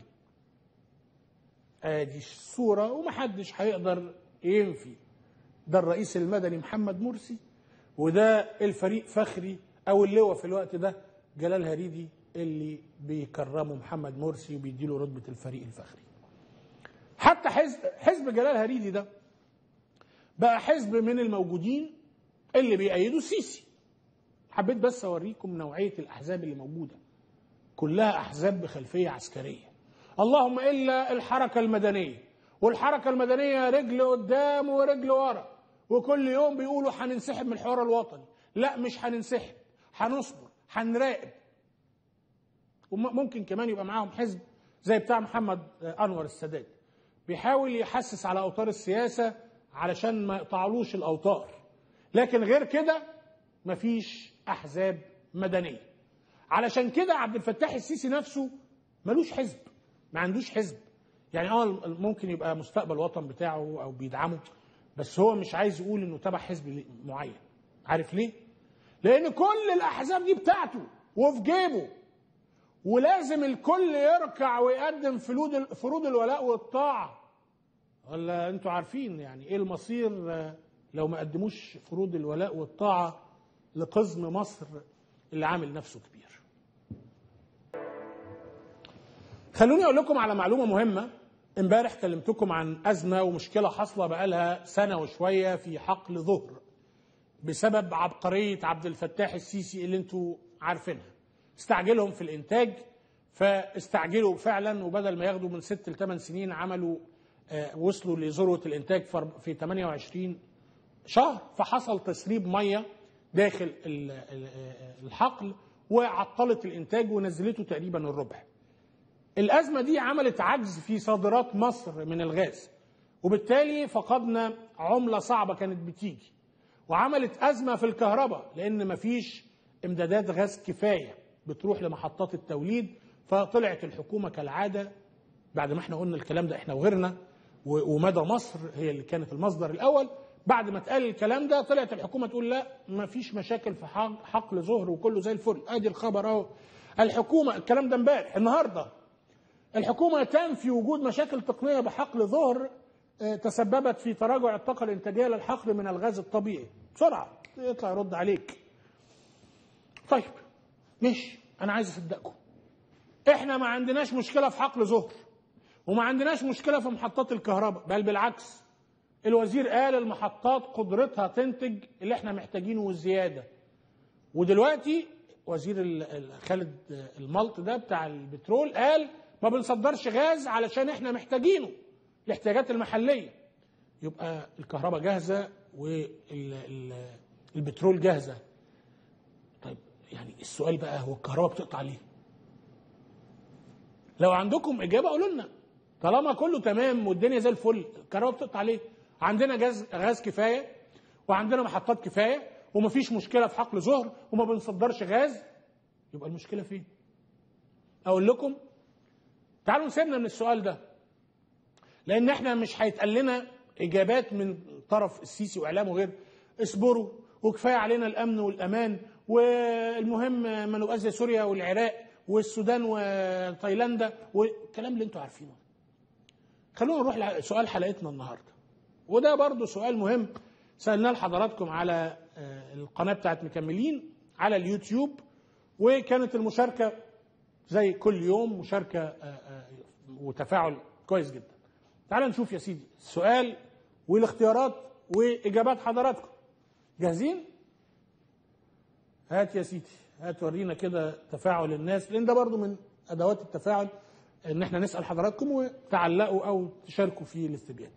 ادي الصورة ومحدش هيقدر ينفي ده الرئيس المدني محمد مرسي وده الفريق فخري او اللواء في الوقت ده جلال هريدي اللي بيكرمه محمد مرسي وبيديله رتبة الفريق الفخري حتى حزب حزب جلال هريدي ده بقى حزب من الموجودين اللي بيأيدوا السيسي حبيت بس اوريكم نوعيه الاحزاب اللي موجوده كلها احزاب بخلفيه عسكريه اللهم الا الحركه المدنيه والحركه المدنيه رجل قدام ورجل ورا وكل يوم بيقولوا هننسحب من الحوار الوطني لا مش هننسحب هنصبر هنراقب وممكن كمان يبقى معاهم حزب زي بتاع محمد انور السادات بيحاول يحسس على اوتار السياسه علشان ما يقطعلوش الاوتار لكن غير كده مفيش احزاب مدنيه علشان كده عبد الفتاح السيسي نفسه ملوش حزب ما عندوش حزب يعني اه ممكن يبقى مستقبل وطن بتاعه او بيدعمه بس هو مش عايز يقول انه تبع حزب معين عارف ليه لان كل الاحزاب دي بتاعته وفي جيبه ولازم الكل يركع ويقدم فروض فروض الولاء والطاعه ولا انتوا عارفين يعني ايه المصير لو ما قدموش فروض الولاء والطاعه لقزم مصر اللي عامل نفسه كبير خلوني اقول لكم على معلومه مهمه امبارح كلمتكم عن ازمه ومشكله حاصله بقالها سنه وشويه في حقل ظهر بسبب عبقريه عبد الفتاح السيسي اللي انتوا عارفينها استعجلهم في الانتاج فاستعجلوا فعلا وبدل ما ياخدوا من ست لثمان سنين عملوا آه وصلوا لذروه الانتاج في 28 شهر فحصل تسريب ميه داخل الحقل وعطلت الانتاج ونزلته تقريبا الربع. الازمه دي عملت عجز في صادرات مصر من الغاز وبالتالي فقدنا عمله صعبه كانت بتيجي وعملت ازمه في الكهرباء لان مفيش امدادات غاز كفايه بتروح لمحطات التوليد فطلعت الحكومه كالعاده بعد ما احنا قلنا الكلام ده احنا وغيرنا ومدى مصر هي اللي كانت المصدر الاول بعد ما اتقال الكلام ده طلعت الحكومه تقول لا ما فيش مشاكل في حقل ظهر وكله زي الفل ادي الخبر اهو الحكومه الكلام ده امبارح النهارده الحكومه تنفي وجود مشاكل تقنيه بحقل ظهر تسببت في تراجع الطاقه الانتاجيه للحقل من الغاز الطبيعي بسرعه يطلع يرد عليك طيب ماشي انا عايز اصدقكم احنا ما عندناش مشكله في حقل ظهر وما عندناش مشكله في محطات الكهرباء بل بالعكس الوزير قال المحطات قدرتها تنتج اللي احنا محتاجينه والزياده ودلوقتي وزير خالد الملط ده بتاع البترول قال ما بنصدرش غاز علشان احنا محتاجينه الاحتياجات المحليه يبقى الكهرباء جاهزه والبترول جاهزه طيب يعني السؤال بقى هو الكهرباء بتقطع ليه لو عندكم اجابه قولوا لنا طالما كله تمام والدنيا زي الفل الكهرباء بتقطع ليه عندنا غاز غاز كفايه وعندنا محطات كفايه ومفيش مشكله في حقل ظهر وما بنصدرش غاز يبقى المشكله فين اقول لكم تعالوا نسيبنا من السؤال ده لان احنا مش هيتقال لنا اجابات من طرف السيسي واعلامه غير اصبروا وكفايه علينا الامن والامان والمهم ما نبقاش زي سوريا والعراق والسودان وتايلاندا والكلام اللي انتوا عارفينه خلونا نروح لسؤال حلقتنا النهارده وده برضو سؤال مهم سالناه لحضراتكم على القناه بتاعت مكملين على اليوتيوب وكانت المشاركه زي كل يوم مشاركه وتفاعل كويس جدا تعال نشوف يا سيدي السؤال والاختيارات واجابات حضراتكم جاهزين هات يا سيدي هات ورينا كده تفاعل الناس لان ده برضو من ادوات التفاعل ان احنا نسال حضراتكم وتعلقوا او تشاركوا في الاستبيان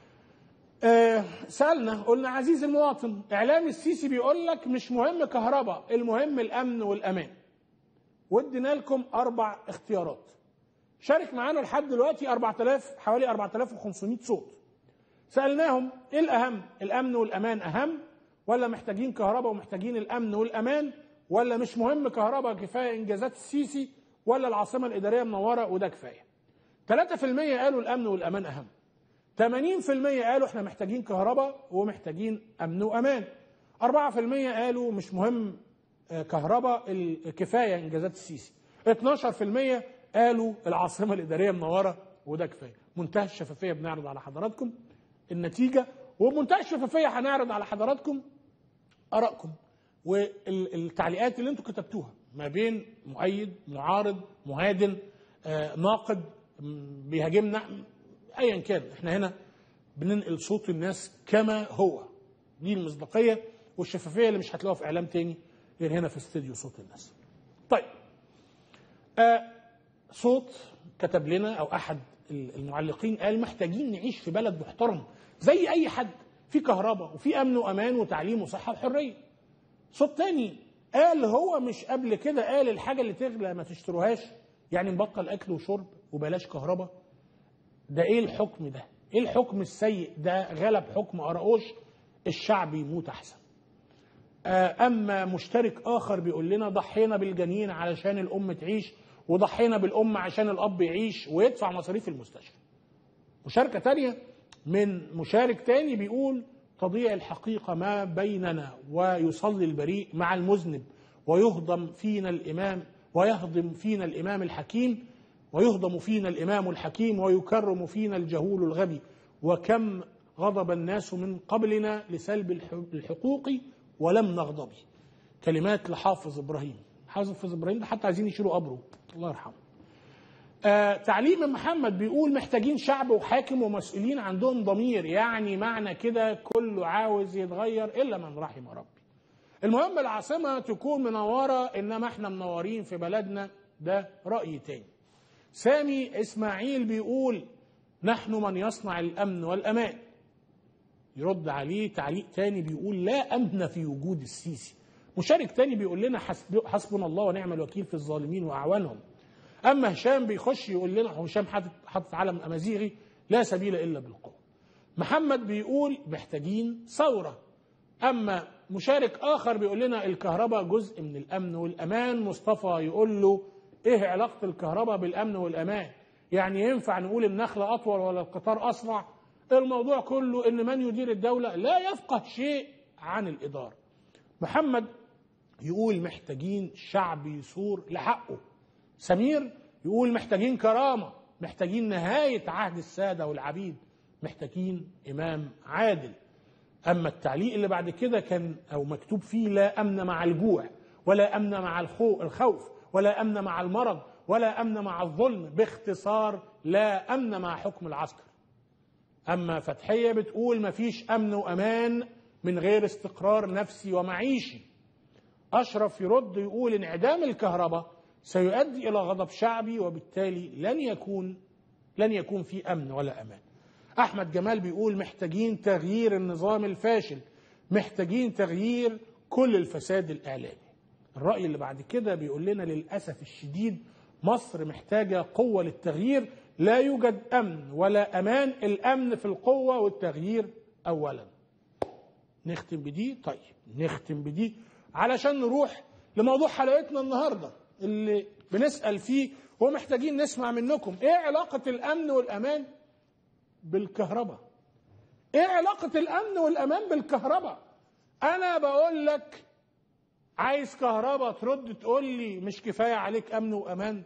آه سالنا قلنا عزيزي المواطن اعلام السيسي بيقول لك مش مهم كهرباء المهم الامن والامان وادينا لكم اربع اختيارات شارك معانا لحد دلوقتي 4000 حوالي 4500 صوت سالناهم ايه الاهم الامن والامان اهم ولا محتاجين كهرباء ومحتاجين الامن والامان ولا مش مهم كهرباء كفايه انجازات السيسي ولا العاصمه الاداريه منوره وده كفايه 3% قالوا الامن والامان اهم 80% قالوا احنا محتاجين كهرباء ومحتاجين امن وامان 4% قالوا مش مهم كهرباء كفايه انجازات السيسي 12% قالوا العاصمه الاداريه منوره وده كفايه منتهى الشفافيه بنعرض على حضراتكم النتيجه وبمنتهى الشفافيه هنعرض على حضراتكم ارائكم والتعليقات اللي انتم كتبتوها ما بين مؤيد معارض مهادن آه، ناقد م، بيهاجمنا ايا كان احنا هنا بننقل صوت الناس كما هو دي المصداقيه والشفافيه اللي مش هتلاقوها في اعلام تاني غير هنا في استديو صوت الناس طيب آه صوت كتب لنا او احد المعلقين قال محتاجين نعيش في بلد محترم زي اي حد في كهرباء وفي امن وامان وتعليم وصحه وحريه صوت تاني قال هو مش قبل كده قال الحاجه اللي تغلى ما تشتروهاش يعني نبطل اكل وشرب وبلاش كهرباء ده ايه الحكم ده ايه الحكم السيء ده غلب حكم قراقوش الشعب يموت احسن آه، اما مشترك اخر بيقول لنا ضحينا بالجنين علشان الام تعيش وضحينا بالام عشان الاب يعيش ويدفع مصاريف المستشفى مشاركة تانية من مشارك تاني بيقول تضيع الحقيقة ما بيننا ويصلي البريء مع المذنب ويهضم فينا الإمام ويهضم فينا الإمام الحكيم ويهضم فينا الإمام الحكيم ويكرم فينا الجهول الغبي وكم غضب الناس من قبلنا لسلب الح- الحقوق ولم نغضب كلمات لحافظ إبراهيم حافظ إبراهيم ده حتى عايزين يشيلوا قبره الله يرحمه آه تعليم محمد بيقول محتاجين شعب وحاكم ومسؤولين عندهم ضمير يعني معنى كده كله عاوز يتغير الا من رحم ربي المهم العاصمه تكون منوره انما احنا منورين في بلدنا ده راي تاني سامي اسماعيل بيقول نحن من يصنع الامن والامان يرد عليه تعليق تاني بيقول لا امن في وجود السيسي مشارك تاني بيقول لنا حسب حسبنا الله ونعم الوكيل في الظالمين واعوانهم اما هشام بيخش يقول لنا هو هشام حاطط حاطط علم امازيغي لا سبيل الا بالقوه محمد بيقول محتاجين ثوره اما مشارك اخر بيقول لنا الكهرباء جزء من الامن والامان مصطفى يقول له ايه علاقه الكهرباء بالامن والامان يعني ينفع نقول النخله اطول ولا القطار اسرع الموضوع كله ان من يدير الدوله لا يفقه شيء عن الاداره محمد يقول محتاجين شعب يثور لحقه سمير يقول محتاجين كرامة محتاجين نهاية عهد السادة والعبيد محتاجين إمام عادل أما التعليق اللي بعد كده كان أو مكتوب فيه لا أمن مع الجوع ولا أمن مع الخو- الخوف ولا أمن مع المرض ولا أمن مع الظلم باختصار لا أمن مع حكم العسكر أما فتحية بتقول مفيش أمن وأمان من غير استقرار نفسي ومعيشي أشرف يرد يقول انعدام الكهرباء سيؤدي إلى غضب شعبي وبالتالي لن يكون لن يكون في أمن ولا أمان أحمد جمال بيقول محتاجين تغيير النظام الفاشل محتاجين تغيير كل الفساد الإعلامي الرأي اللي بعد كده بيقول لنا للأسف الشديد مصر محتاجة قوة للتغيير لا يوجد أمن ولا أمان الأمن في القوة والتغيير أولا نختم بدي طيب نختم بدي علشان نروح لموضوع حلقتنا النهارده اللي بنسال فيه ومحتاجين نسمع منكم ايه علاقه الامن والامان بالكهرباء ايه علاقه الامن والامان بالكهرباء انا بقول لك عايز كهرباء ترد تقول لي مش كفايه عليك امن وامان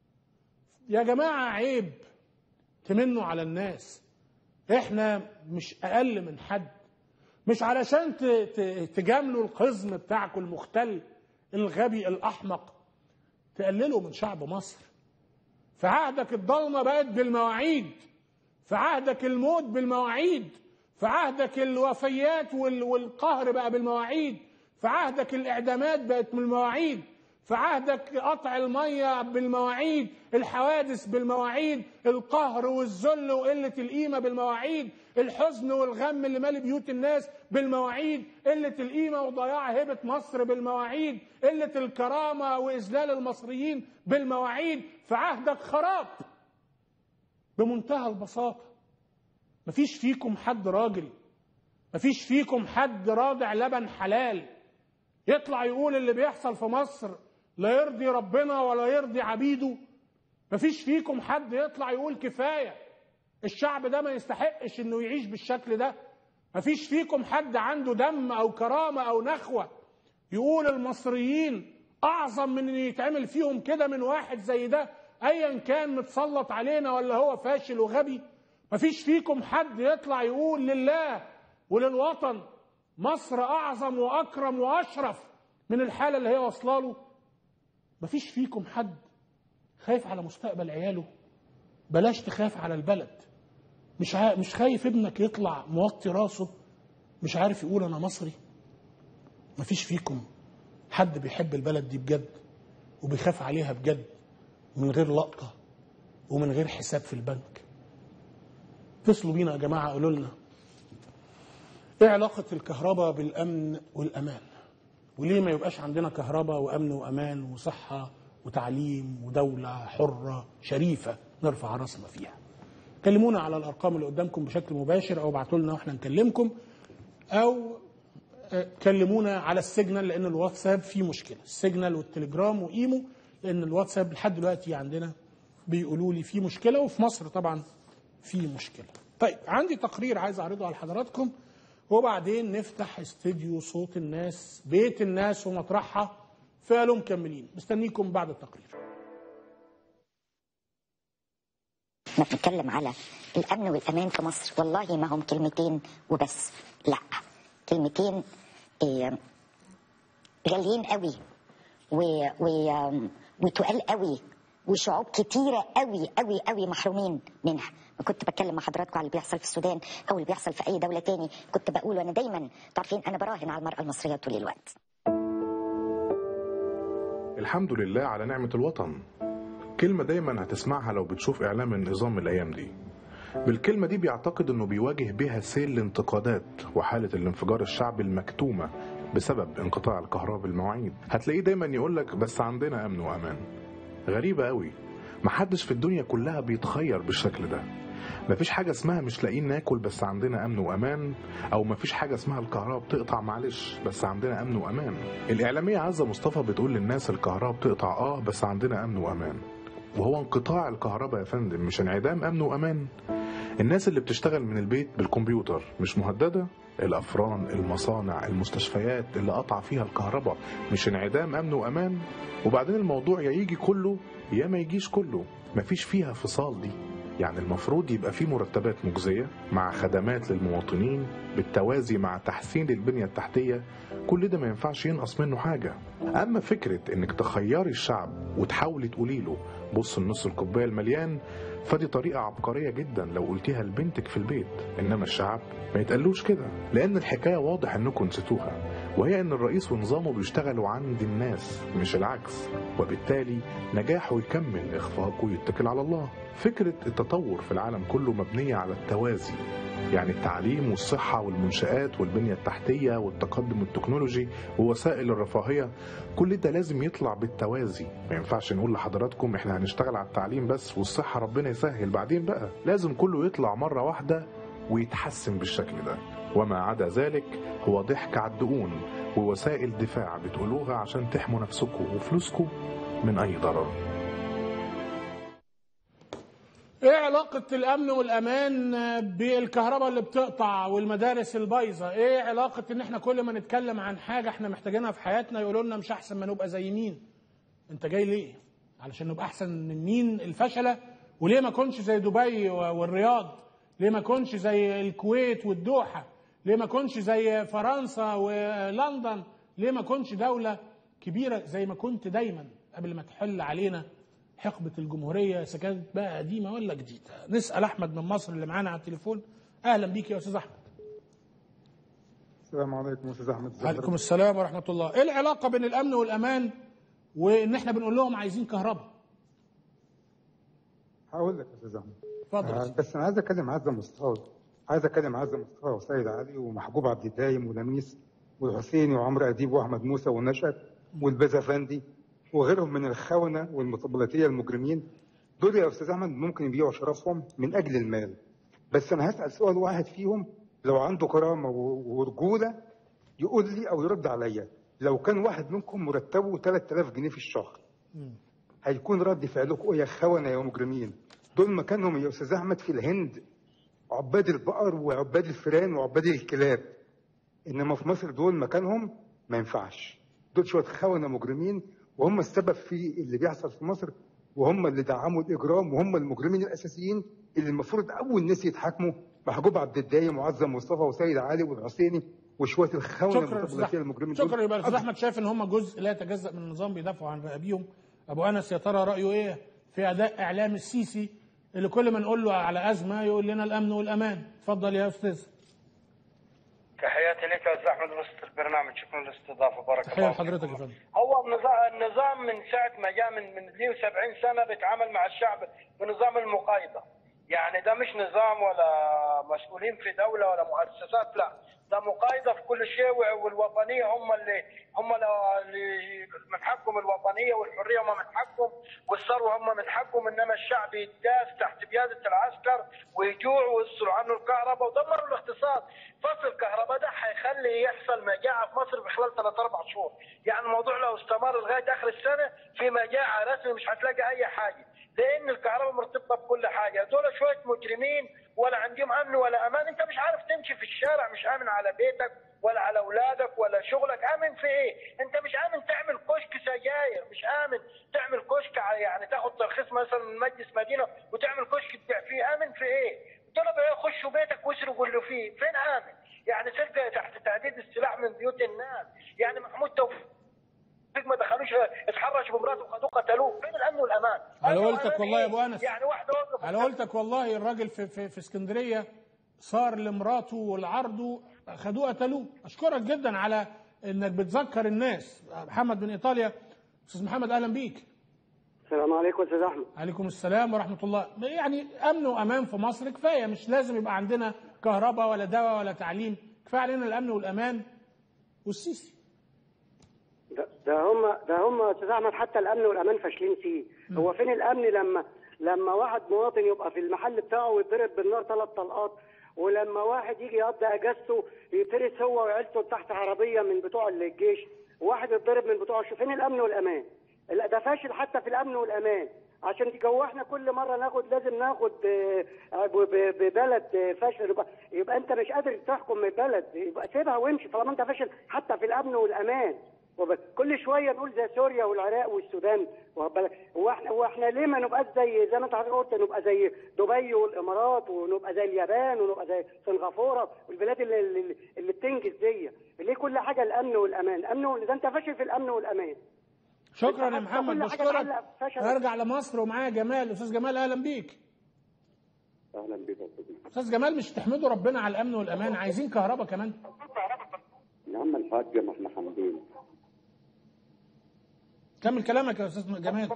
يا جماعه عيب تمنوا على الناس احنا مش اقل من حد مش علشان ت- ت- تجاملوا القزم بتاعكم المختل الغبي الاحمق تقللوا من شعب مصر في عهدك الضلمه بقت بالمواعيد في عهدك الموت بالمواعيد في عهدك الوفيات وال- والقهر بقى بالمواعيد في عهدك الاعدامات بقت بالمواعيد في عهدك قطع الميه بالمواعيد الحوادث بالمواعيد القهر والذل وقله القيمه بالمواعيد الحزن والغم اللي مالي بيوت الناس بالمواعيد قله القيمه وضياع هيبه مصر بالمواعيد قله الكرامه واذلال المصريين بالمواعيد في عهدك خراب بمنتهى البساطه مفيش فيكم حد راجل مفيش فيكم حد راضع لبن حلال يطلع يقول اللي بيحصل في مصر لا يرضي ربنا ولا يرضي عبيده مفيش فيكم حد يطلع يقول كفايه الشعب ده ما يستحقش انه يعيش بالشكل ده مفيش فيكم حد عنده دم او كرامه او نخوه يقول المصريين اعظم من ان يتعمل فيهم كده من واحد زي ده ايا كان متسلط علينا ولا هو فاشل وغبي مفيش فيكم حد يطلع يقول لله وللوطن مصر اعظم واكرم واشرف من الحاله اللي هي واصله له مفيش فيكم حد خايف على مستقبل عياله بلاش تخاف على البلد مش ع... مش خايف ابنك يطلع موطي راسه مش عارف يقول انا مصري مفيش فيكم حد بيحب البلد دي بجد وبيخاف عليها بجد من غير لقطه ومن غير حساب في البنك اتصلوا بينا يا جماعه قولوا لنا ايه علاقه الكهرباء بالامن والامان وليه ما يبقاش عندنا كهرباء وامن وامان وصحه وتعليم ودوله حره شريفه نرفع راسنا فيها كلمونا على الارقام اللي قدامكم بشكل مباشر او ابعتوا لنا واحنا نكلمكم او آه، كلمونا على السيجنال لان الواتساب فيه مشكله السيجنال والتليجرام وايمو لان الواتساب لحد دلوقتي عندنا بيقولوا لي في مشكله وفي مصر طبعا في مشكله طيب عندي تقرير عايز اعرضه على حضراتكم وبعدين نفتح استديو صوت الناس بيت الناس ومطرحها فقالوا مكملين مستنيكم بعد التقرير احنا بنتكلم على الامن والامان في مصر والله ما هم كلمتين وبس لا كلمتين آه، غاليين قوي و و آم، وتقال قوي وشعوب كتيرة قوي قوي قوي محرومين منها كنت بتكلم مع حضراتكم على اللي بيحصل في السودان او اللي بيحصل في اي دولة تاني كنت بقول وانا دايما تعرفين انا براهن على المرأة المصرية طول الوقت الحمد لله على نعمة الوطن كلمة دايما هتسمعها لو بتشوف إعلام النظام الأيام دي بالكلمة دي بيعتقد أنه بيواجه بها سيل الانتقادات وحالة الانفجار الشعبي المكتومة بسبب انقطاع الكهرباء بالمواعيد هتلاقيه دايما يقولك بس عندنا أمن وأمان غريبة قوي محدش في الدنيا كلها بيتخير بالشكل ده مفيش حاجة اسمها مش لاقيين ناكل بس عندنا أمن وأمان أو مفيش حاجة اسمها الكهرباء بتقطع معلش بس عندنا أمن وأمان الإعلامية عزة مصطفى بتقول للناس الكهرباء بتقطع آه بس عندنا أمن وأمان وهو انقطاع الكهرباء يا فندم مش انعدام أمن وأمان الناس اللي بتشتغل من البيت بالكمبيوتر مش مهددة الأفران المصانع المستشفيات اللي قطع فيها الكهرباء مش انعدام أمن وأمان وبعدين الموضوع يا يجي كله يا ما يجيش كله مفيش فيها فصال دي يعني المفروض يبقى في مرتبات مجزية مع خدمات للمواطنين بالتوازي مع تحسين البنية التحتية كل ده ما ينفعش ينقص منه حاجة أما فكرة إنك تخيري الشعب وتحاولي تقولي له بص النص الكوباية المليان فدي طريقة عبقرية جدا لو قلتيها لبنتك في البيت إنما الشعب ما يتقالوش كده لأن الحكاية واضح إنكم نسيتوها وهي إن الرئيس ونظامه بيشتغلوا عند الناس مش العكس وبالتالي نجاحه يكمل إخفاقه ويتكل على الله فكرة التطور في العالم كله مبنية على التوازي يعني التعليم والصحة والمنشآت والبنية التحتية والتقدم التكنولوجي ووسائل الرفاهية كل ده لازم يطلع بالتوازي ما ينفعش نقول لحضراتكم احنا هنشتغل على التعليم بس والصحة ربنا يسهل بعدين بقى لازم كله يطلع مرة واحدة ويتحسن بالشكل ده وما عدا ذلك هو ضحك على الدقون ووسائل دفاع بتقولوها عشان تحموا نفسكم وفلوسكم من أي ضرر ايه علاقة الأمن والأمان بالكهرباء اللي بتقطع والمدارس البايظة؟ ايه علاقة إن احنا كل ما نتكلم عن حاجة احنا محتاجينها في حياتنا يقولوا لنا مش أحسن ما نبقى زي مين؟ أنت جاي ليه؟ علشان نبقى أحسن من مين الفشلة؟ وليه ما كنش زي دبي والرياض؟ ليه ما كنش زي الكويت والدوحة؟ ليه ما كنش زي فرنسا ولندن؟ ليه ما كنش دولة كبيرة زي ما كنت دايما قبل ما تحل علينا حقبة الجمهورية إذا كانت بقى قديمة ولا جديدة نسأل أحمد من مصر اللي معانا على التليفون أهلا بيك يا أستاذ أحمد السلام عليكم استاذ احمد ازي عليكم حضرتك؟ السلام ورحمة الله إيه العلاقة بين الأمن والأمان وإن إحنا بنقول لهم عايزين كهرباء هقول لك يا استاذ احمد اتفضل يا آه، سيدي. بس انا عايز اتكلم عزه مصطفى عايز اتكلم عزه مصطفى وسيد علي ومحجوب عبد الدايم ولميس والحسيني وعمرو اديب واحمد موسى والنشأت والبزفندي وغيرهم من الخونه والمطبلاتيه المجرمين دول يا استاذ احمد ممكن يبيعوا شرفهم من اجل المال بس انا هسال سؤال واحد فيهم لو عنده كرامه و- ورجوله يقول لي او يرد عليا لو كان واحد منكم مرتبه 3000 جنيه في الشهر هيكون رد فعلكم ايه يا خونه يا مجرمين دول مكانهم يا استاذ احمد في الهند عباد البقر وعباد الفئران وعباد الكلاب انما في مصر دول مكانهم ما ينفعش دول شويه خونه مجرمين وهم السبب في اللي بيحصل في مصر وهم اللي دعموا الاجرام وهم المجرمين الاساسيين اللي المفروض اول ناس يتحاكموا محجوب عبد الدايم وعزه مصطفى وسيد علي والحسيني وشويه الخونه شكرا يا أستاذ المطبلاتيه أحمد المجرمين دول شكرا يبقى الأستاذ أكتر. أحمد شايف إن هم جزء لا يتجزأ من النظام بيدافعوا عن رقابيهم أبو أنس يا ترى رأيه إيه في أداء إعلام السيسي اللي كل ما نقول له على ازمه يقول لنا الامن والامان اتفضل يا استاذ تحياتي لك يا استاذ احمد وسط البرنامج شكرا للاستضافه بارك تحيه الله لحضرتك فيكم. يا فندم هو النظام النظام من ساعه ما جاء من من 72 سنه بيتعامل مع الشعب بنظام المقايضه يعني ده مش نظام ولا مسؤولين في دوله ولا مؤسسات لا ده مقايضه في كل شيء والوطنيه هم اللي هم اللي من حقهم الوطنيه والحريه هم من حقهم والثروه هم من حقهم انما الشعب يداس تحت قياده العسكر ويجوع ويفصلوا عنه الكهرباء ودمروا الاقتصاد فصل الكهرباء ده هيخلي يحصل مجاعه في مصر في خلال ثلاث اربع شهور يعني الموضوع لو استمر لغايه اخر السنه في مجاعه رسمي مش هتلاقي اي حاجه لان الكهرباء مرتبطه بكل حاجه دول شويه مجرمين ولا عندهم امن ولا امان انت مش عارف تمشي في الشارع مش امن على بيتك ولا على اولادك ولا شغلك امن في ايه انت مش امن تعمل كشك سجاير مش امن تعمل كشك ع- يعني تاخد ترخيص مثلا من مجلس مدينه وتعمل كشك تبيع فيه امن في ايه دول بقى يخشوا بيتك ويسرقوا اللي فيه فين امن يعني سرقه تحت تهديد السلاح من بيوت الناس يعني محمود توفيق ما دخلوش اتحرش بمراته وخدوه قتلوه فين الامن والامان على أمن قولتك وأمان والله يا إيه؟ أبو أنس. يعني واحده وقف على قولتك والله الراجل في في في اسكندريه صار لمراته والعرض خدوه قتلوه اشكرك جدا على انك بتذكر الناس محمد من ايطاليا استاذ محمد اهلا بيك السلام عليكم استاذ احمد عليكم السلام ورحمه الله يعني امن وامان في مصر كفايه مش لازم يبقى عندنا كهرباء ولا دواء ولا تعليم كفايه علينا الامن والامان والسيسي ده, ده هم ده هم استاذ احمد حتى الامن والامان فاشلين فيه هو فين الامن لما لما واحد مواطن يبقى في المحل بتاعه ويضرب بالنار ثلاث طلقات ولما واحد يجي يقضي اجازته يترس هو وعيلته تحت عربيه من بتوع الجيش وواحد يتضرب من بتوع الش- فين الامن والامان لا ده فاشل حتى في الامن والامان عشان تجوحنا كل مره ناخد لازم ناخد آه، ب- ب- ببلد آه، فاشل يبقى, يبقى انت مش قادر تحكم البلد يبقى سيبها وامشي طالما انت فاشل حتى في الامن والامان وب- كل شويه نقول زي سوريا والعراق والسودان واخد بالك؟ هو احنا هو احنا ليه ما نبقاش زي زي ما انت حضرتك قلت نبقى زي دبي والامارات ونبقى زي اليابان ونبقى زي سنغافوره والبلاد اللي, اللي, اللي بتنجز دي ليه كل حاجه الامن والامان الامن وال- ده انت فاشل في الامن والامان شكرا يا حتى محمد كل حاجة بشكرك تعلق فشل. ارجع لمصر ومعايا جمال استاذ جمال اهلا بيك اهلا بك يا استاذ استاذ جمال مش تحمدوا ربنا على الامن والامان عايزين كهرباء كمان يا عم الحاج ما احنا حامدين كمل كلامك يا استاذ جمال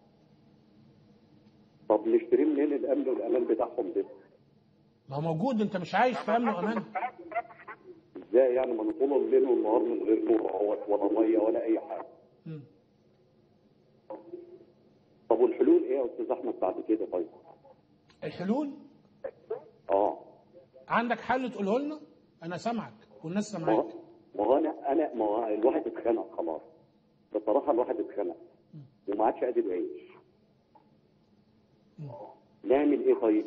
طب نشتري منين الامن والامان بتاعهم ده؟ ما هو موجود انت مش عايش في امن وامان ازاي يعني ما نطول الليل والنهار من غير نور اهوت ولا ميه ولا اي حاجه مم. طب والحلول ايه يا استاذ احمد بعد كده طيب؟ الحلول اه عندك حل تقوله لنا انا سامعك والناس ما سامعاك ما هو انا انا ما هو الواحد اتخنق خلاص بصراحه الواحد اتخنق وما عادش قادر يعيش نعمل ايه طيب؟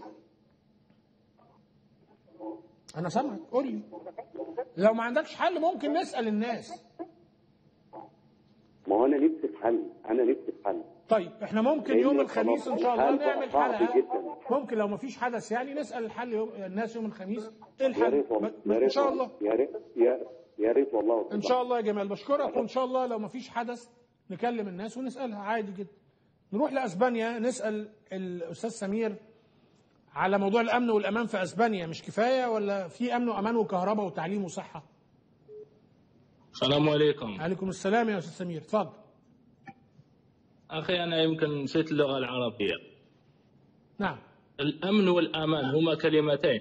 انا سامعك قول لي لو ما عندكش حل ممكن نسال الناس ما هو انا نفسي في حل انا نفسي في حل طيب احنا ممكن لأن يوم خلاص الخميس ان شاء الله الحل بقى نعمل صعب حلقه جدا. ممكن لو ما فيش حدث يعني نسال الحل يوم الناس يوم الخميس ايه يا الحل ريت والله ب- يا ان ريت شاء والله. الله يا ريت يا يا ريت والله يا أستاذ ان شاء الله يا جمال بشكرك وان شاء الله لو ما فيش حدث نكلم الناس ونسالها عادي جدا نروح لاسبانيا نسال الاستاذ سمير على موضوع الامن والامان في اسبانيا مش كفايه ولا في امن وامان وكهرباء وتعليم وصحه السلام عليكم عليكم السلام يا استاذ سمير اتفضل أخي أنا يمكن نسيت اللغة العربية نعم الأمن والأمان هما كلمتين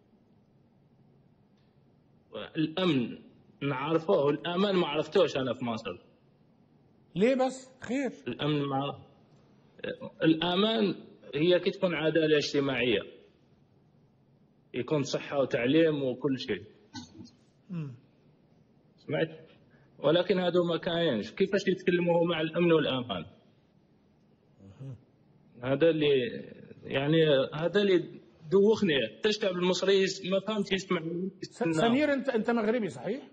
الأمن نعرفه والأمان ما عرفتوش أنا في مصر ليه بس خير الأمن مع الأمان هي كي تكون عدالة اجتماعية يكون صحة وتعليم وكل شيء مم. سمعت ولكن هذو ما كاينش كيفاش يتكلموا مع الأمن والأمان هذا اللي يعني هذا اللي دوخني حتى الشعب المصري ما فهمت يسمع س- سمير انت انت مغربي صحيح؟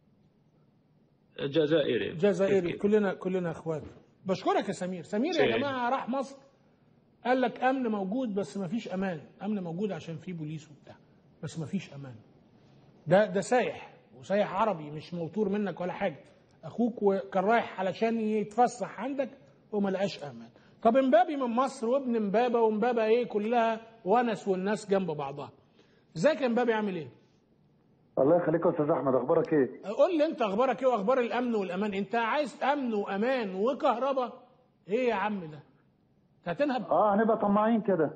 جزائري جزائري كلنا كلنا اخوات بشكرك يا سمير سمير يا سعيد. جماعه راح مصر قال لك امن موجود بس ما فيش امان امن موجود عشان في بوليس وبتاع بس ما فيش امان ده ده سايح وسايح عربي مش موتور منك ولا حاجه اخوك وكان رايح علشان يتفسح عندك وما لقاش امان طب امبابي من مصر وابن امبابه وامبابه ايه كلها ونس والناس جنب بعضها ازيك يا امبابي عامل ايه الله يخليك يا استاذ احمد اخبارك ايه؟ قول لي انت اخبارك ايه واخبار الامن والامان انت عايز امن وامان وكهرباء ايه يا عم ده انت هتنهب اه هنبقى طماعين كده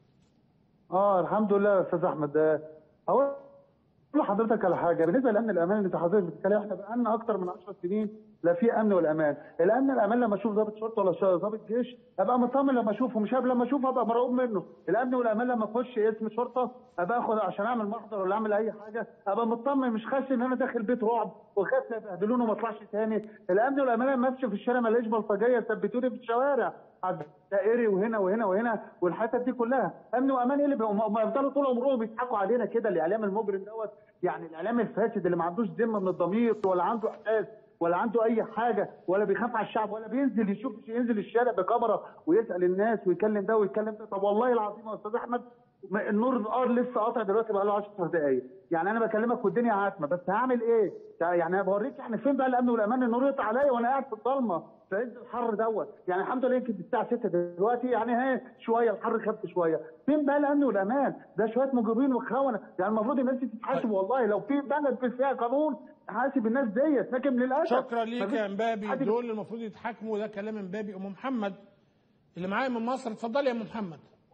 اه الحمد لله يا استاذ احمد آه، اقول لحضرتك على حاجه بالنسبه للامن الامان اللي انت حضرتك بتتكلم احنا بقالنا اكتر من 10 سنين لا في امن ولا امان الامن الامان لما اشوف ضابط شرطه ولا شا- ضابط جيش ابقى مطمن لما اشوفه مش قبل لما اشوفه ابقى مرعوب منه الامن والامان لما اخش اسم شرطه ابقى اخد عشان اعمل محضر ولا اعمل اي حاجه ابقى مطمن مش خايف ان انا داخل بيت رعب وخايف لا يبهدلوني وما اطلعش تاني الامن والامان لما امشي في الشارع ما الاقيش بلطجيه يثبتوني في الشوارع على الدائري وهنا وهنا وهنا والحتت دي كلها امن وامان ايه اللي بي- هم هم يفضلوا طول عمرهم بيضحكوا علينا كده الاعلام المجرم دوت يعني الاعلام الفاسد اللي ما عندوش ذمه من الضمير ولا عنده احساس ولا عنده اي حاجه ولا بيخاف على الشعب ولا بينزل يشوف ينزل الشارع بكاميرا ويسال الناس ويكلم ده ويكلم ده طب والله العظيم يا استاذ احمد ما- النور النهار لسه قاطع دلوقتي بقى له 10 دقائق يعني انا بكلمك والدنيا عاتمه بس هعمل ايه؟ يعني انا بوريك يعني فين بقى الامن والامان النور يقطع عليا وانا قاعد في الضلمه في عز الحر دوت يعني الحمد لله يمكن الساعه 6 دلوقتي يعني ها شويه الحر خف شويه فين بقى الامن والامان؟ ده شويه مجرمين وخونه يعني المفروض الناس دي تتحاسب والله لو في بلد فيها قانون حاسب الناس ديت لكن للاسف شكرا ليك مفيش يا امبابي حد- دول اللي المفروض يتحاكموا ده كلام امبابي ام محمد اللي معايا من مصر اتفضلي يا ام محمد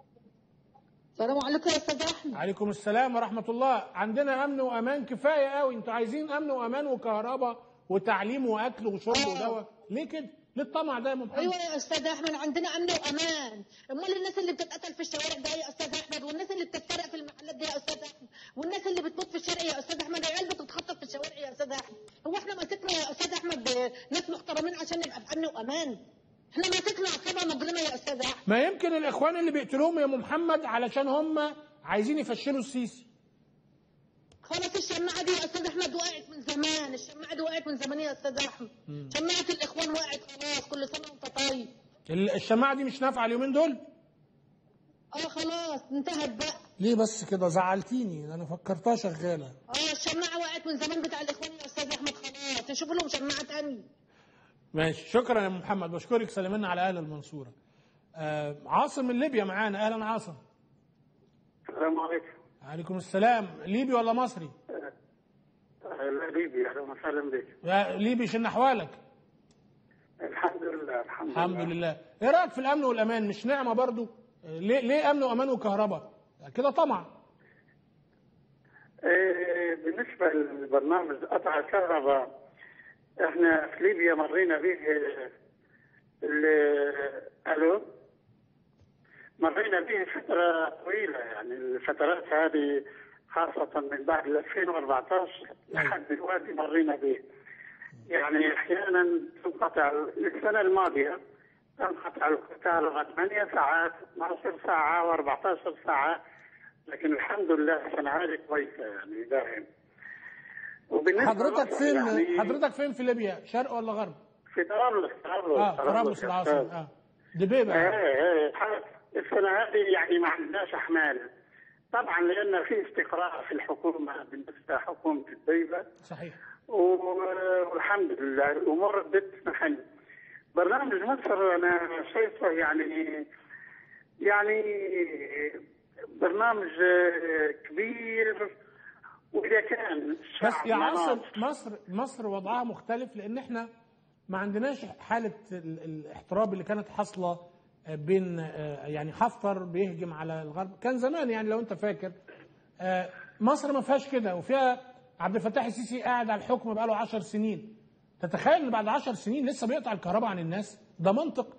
السلام عليكم يا استاذ احمد عليكم السلام ورحمه الله عندنا امن وامان كفايه قوي انتوا عايزين امن وامان وكهرباء وتعليم واكل وشرب ودواء ليه كده ليه الطمع ده يا ام محمد ايوه يا استاذ احمد عندنا امن وامان امال الناس اللي بتتقتل في الشوارع ده يا استاذ احمد والناس اللي بتتسرق في المحلات دي يا استاذ احمد والناس اللي بتموت في الشارع يا استاذ احمد عيال بتتخطف في الشوارع يا استاذ احمد هو احنا مسكنا يا استاذ احمد ناس محترمين عشان نبقى في امن وامان احنا مسكنا عصابه مجرمه يا استاذ احمد ما يمكن الاخوان اللي بيقتلوهم يا ام محمد علشان هم عايزين يفشلوا السيسي خلاص الشماعه دي يا استاذ احمد وقعت من زمان الشماعه دي وقعت من زمان يا استاذ احمد شماعه الاخوان وقعت خلاص كل سنه وانت طيب ال- الشماعه دي مش نافعه اليومين دول اه خلاص انتهت بقى ليه بس كده زعلتيني ده انا فكرتها شغاله اه الشماعه وقعت من زمان بتاع الاخوان يا استاذ احمد خلاص نشوف لهم شماعه تانية ماشي شكرا يا محمد بشكرك سلمنا على اهل المنصوره آه عاصم من ليبيا معانا اهلا عاصم السلام عليكم عليكم السلام ليبي ولا مصري لا ليبي اهلا وسهلا بك يا ليبي شن احوالك الحمد لله الحمد, الحمد لله ايه رايك في الامن والامان مش نعمه برضو آه، ليه ليه امن وامان وكهرباء كده طمع إيه بالنسبه للبرنامج قطع الكهرباء احنا في ليبيا مرينا به ال- الو مرينا به فتره طويله يعني الفترات هذه خاصه من بعد 2014 لحد دلوقتي مرينا به يعني احيانا تنقطع السنه الماضيه تنقطع الكهرباء 8 ساعات 12 ساعه و14 ساعه لكن الحمد لله السنه هذه كويسه يعني دائم وبالنسبه حضرتك لمصر فين يعني حضرتك فين في ليبيا شرق ولا غرب في طرابلس طرابلس اه طرابلس يا العاصمه أستاذ. اه دبيبه ايه ايه السنه هذه يعني ما عندناش احمال طبعا لان في استقرار في الحكومه بالنسبه لحكومه الديبه صحيح و- والحمد لله الامور بدت محل برنامج مصر انا شايفه يعني يعني برنامج آه، كبير واذا كان بس الشعب يا مناص عاصم مصر مصر وضعها مختلف لان احنا ما عندناش حاله ال- الاحتراب اللي كانت حاصله بين آه، يعني حفتر بيهجم على الغرب كان زمان يعني لو انت فاكر آه، مصر ما فيهاش كده وفيها عبد الفتاح السيسي قاعد على الحكم بقاله 10 سنين تتخيل ان بعد 10 سنين لسه بيقطع الكهرباء عن الناس ده منطق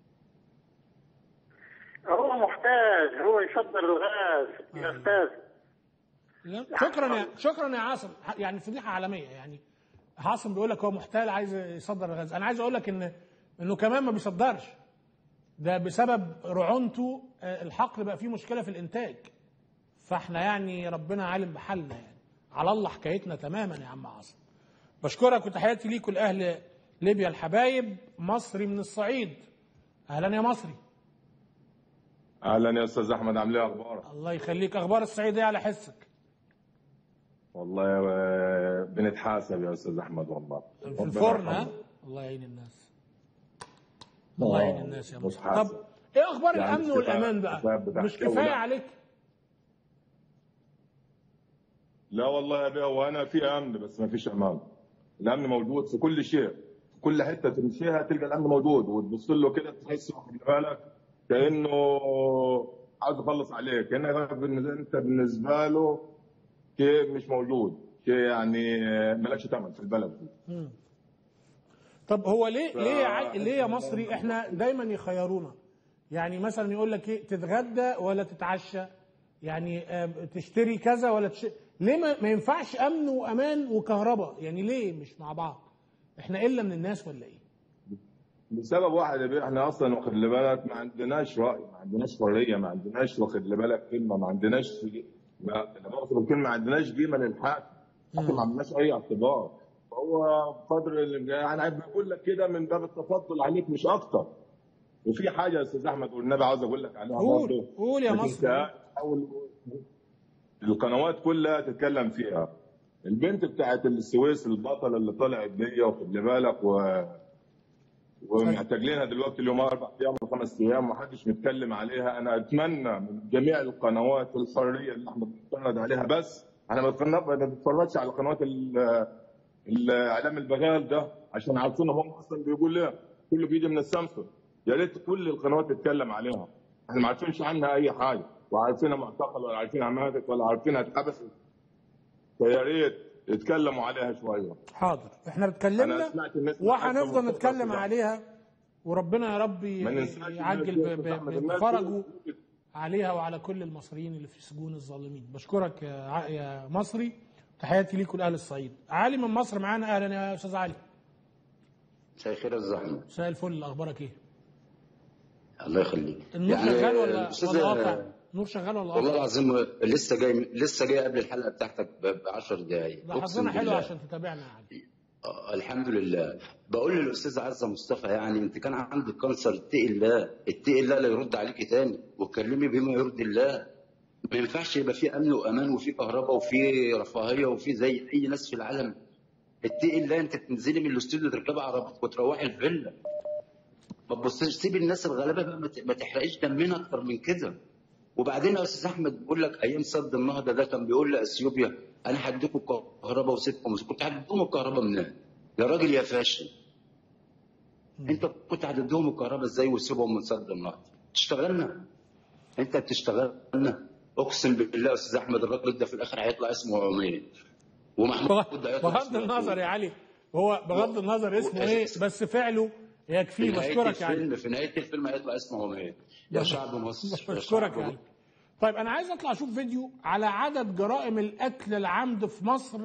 هو محتاج هو يصدر الغاز يا استاذ لا، شكرا يا شكرا يا عاصم يعني فضيحه عالميه يعني عاصم بيقول لك هو محتال عايز يصدر الغاز انا عايز اقول لك ان انه كمان ما بيصدرش ده بسبب رعونته آه، الحقل بقى فيه مشكله في الانتاج فاحنا يعني ربنا عالم بحالنا يعني على الله حكايتنا تماما يا عم عاصم بشكرك وتحياتي ليكوا لاهل ليبيا الحبايب مصري من الصعيد اهلا يا مصري اهلا يا استاذ احمد عامل ايه اخبارك الله يخليك اخبار الصعيد ايه على حسك والله آه، بنتحاسب يا استاذ احمد والله في الفرن ها الله يعين الناس الله آه، يعين الناس يا مصر متحاسب. طب ايه اخبار يعني الامن مش والامان كفاية- بقى كفاية بتاع مش الجو كفايه ده. عليك لا والله يا بيه هو انا في امن بس ما فيش امان الامن موجود في كل شيء في كل حته تمشيها تلقى الامن موجود وتبص له كده تحس خلي بالك كانه عاوز يخلص عليك كانك بالنسبة- انت بالنسبه له شيء مش موجود شيء يعني مالكش ثمن في البلد دي مم. طب هو ليه ف- ليه يا ع- ليه يا مصري احنا دايما يخيرونا يعني مثلا يقول لك ايه تتغدى ولا تتعشى يعني آه، تشتري كذا ولا تش... ليه ما, ما ينفعش امن وامان وكهرباء يعني ليه مش مع بعض احنا الا من الناس ولا ايه لسبب واحد يا بيه احنا اصلا واخد لي بالك ما عندناش راي ما عندناش حريه ما عندناش واخد لي بالك كلمه ما عندناش ما لما اقصد الكلمه ما عندناش قيمه للحاكم الحاكم ما عندناش اي اعتبار فهو قدر ال- يعني بقول لك كده من باب التفضل عليك مش اكتر وفي حاجه يا استاذ احمد والنبي عاوز اقول لك عليها قول برضه قول يا إنك مصري أنت حاول القنوات كلها تتكلم فيها البنت بتاعت السويس البطله اللي طلعت دي واخد لي بالك و ومحتاجينها دلوقتي اليوم اربع ايام وخمس ايام ومحدش متكلم عليها انا اتمنى من جميع القنوات الحريه اللي احنا بنتفرج عليها بس احنا ما بنتفرج- ما بنتفرجش على قنوات ال- الاعلام البغال ده عشان عارفين هم اصلا بيقول ايه كله بيجي من السامسونج يا ريت كل القنوات تتكلم عليها احنا ما عارفينش عنها اي حاجه وعارفينها معتقل ولا عارفينها ماتت ولا عارفينها اتحبست فيا ريت يتكلموا عليها شويه حاضر احنا أنا اتكلمنا سمعت الناس وهنفضل حتى نتكلم مصطفى عليها وربنا يا رب ما ننساش يعجل الناس ب- دي يا أحمد، ب- الناس بفرجه دي- عليها وعلى كل المصريين اللي في سجون الظالمين بشكرك يا ع- يا مصري تحياتي ليكم لاهل الصعيد علي من مصر معانا اهلا يا استاذ علي مساء الخير يا الزحمه مساء الفل اخبارك ايه الله يخليك النور شغال ولا الأستاذ- ولا قاطع النور شغال ولا والله قاطع العظيم لسه جاي لسه جاي قبل الحلقه بتاعتك ب 10 دقائق ده حظنا حلو عشان تتابعنا يا علي آه، الحمد لله بقول للاستاذ عزه مصطفى يعني انت كان عندك كانسر اتقي الله اتقي الله لا يرد عليك تاني واتكلمي بما يرضي الله ما ينفعش يبقى في امن وامان وفي كهرباء وفي رفاهيه وفي زي اي ناس في العالم اتقي الله انت تنزلي من الاستوديو تركبي عربيتك وتروحي الفيلا ما تبصيش سيبي الناس الغلابه بقى ما ت- ما تحرقيش دمنا اكتر من كده وبعدين يا استاذ احمد بيقول لك ايام سد النهضه ده كان بيقول لاثيوبيا انا هديكم الكهرباء وسيبكم كنت هتديهم الكهرباء منين؟ يا راجل يا فاشل انت كنت هتديهم الكهرباء ازاي وتسيبهم من سد النهضه؟ تشتغلنا انت بتشتغلنا اقسم بالله يا استاذ احمد الراجل ده في الاخر هيطلع اسمه عميد ومحمود ده هيطلع بغض اسمه النظر يا علي هو بغض النظر اسمه ايه بس فعله في يكفيه نهايه بشكرك يا علي الفيلم في نهايه الفيلم هيطلع اسمه عميد يا شعب مصر يا بشكرك شعب يا علي طيب انا عايز اطلع اشوف فيديو على عدد جرائم القتل العمد في مصر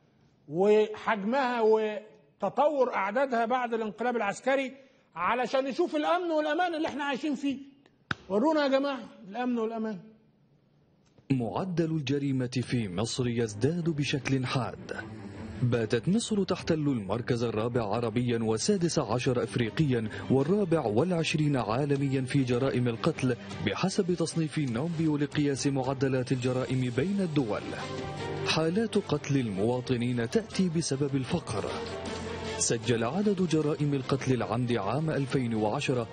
وحجمها وتطور اعدادها بعد الانقلاب العسكري علشان نشوف الامن والامان اللي احنا عايشين فيه ورونا يا جماعه الامن والامان معدل الجريمة في مصر يزداد بشكل حاد باتت مصر تحتل المركز الرابع عربيا والسادس عشر أفريقيا والرابع والعشرين عالميا في جرائم القتل بحسب تصنيف نومبيو لقياس معدلات الجرائم بين الدول حالات قتل المواطنين تأتي بسبب الفقر سجل عدد جرائم القتل العمد عام 2010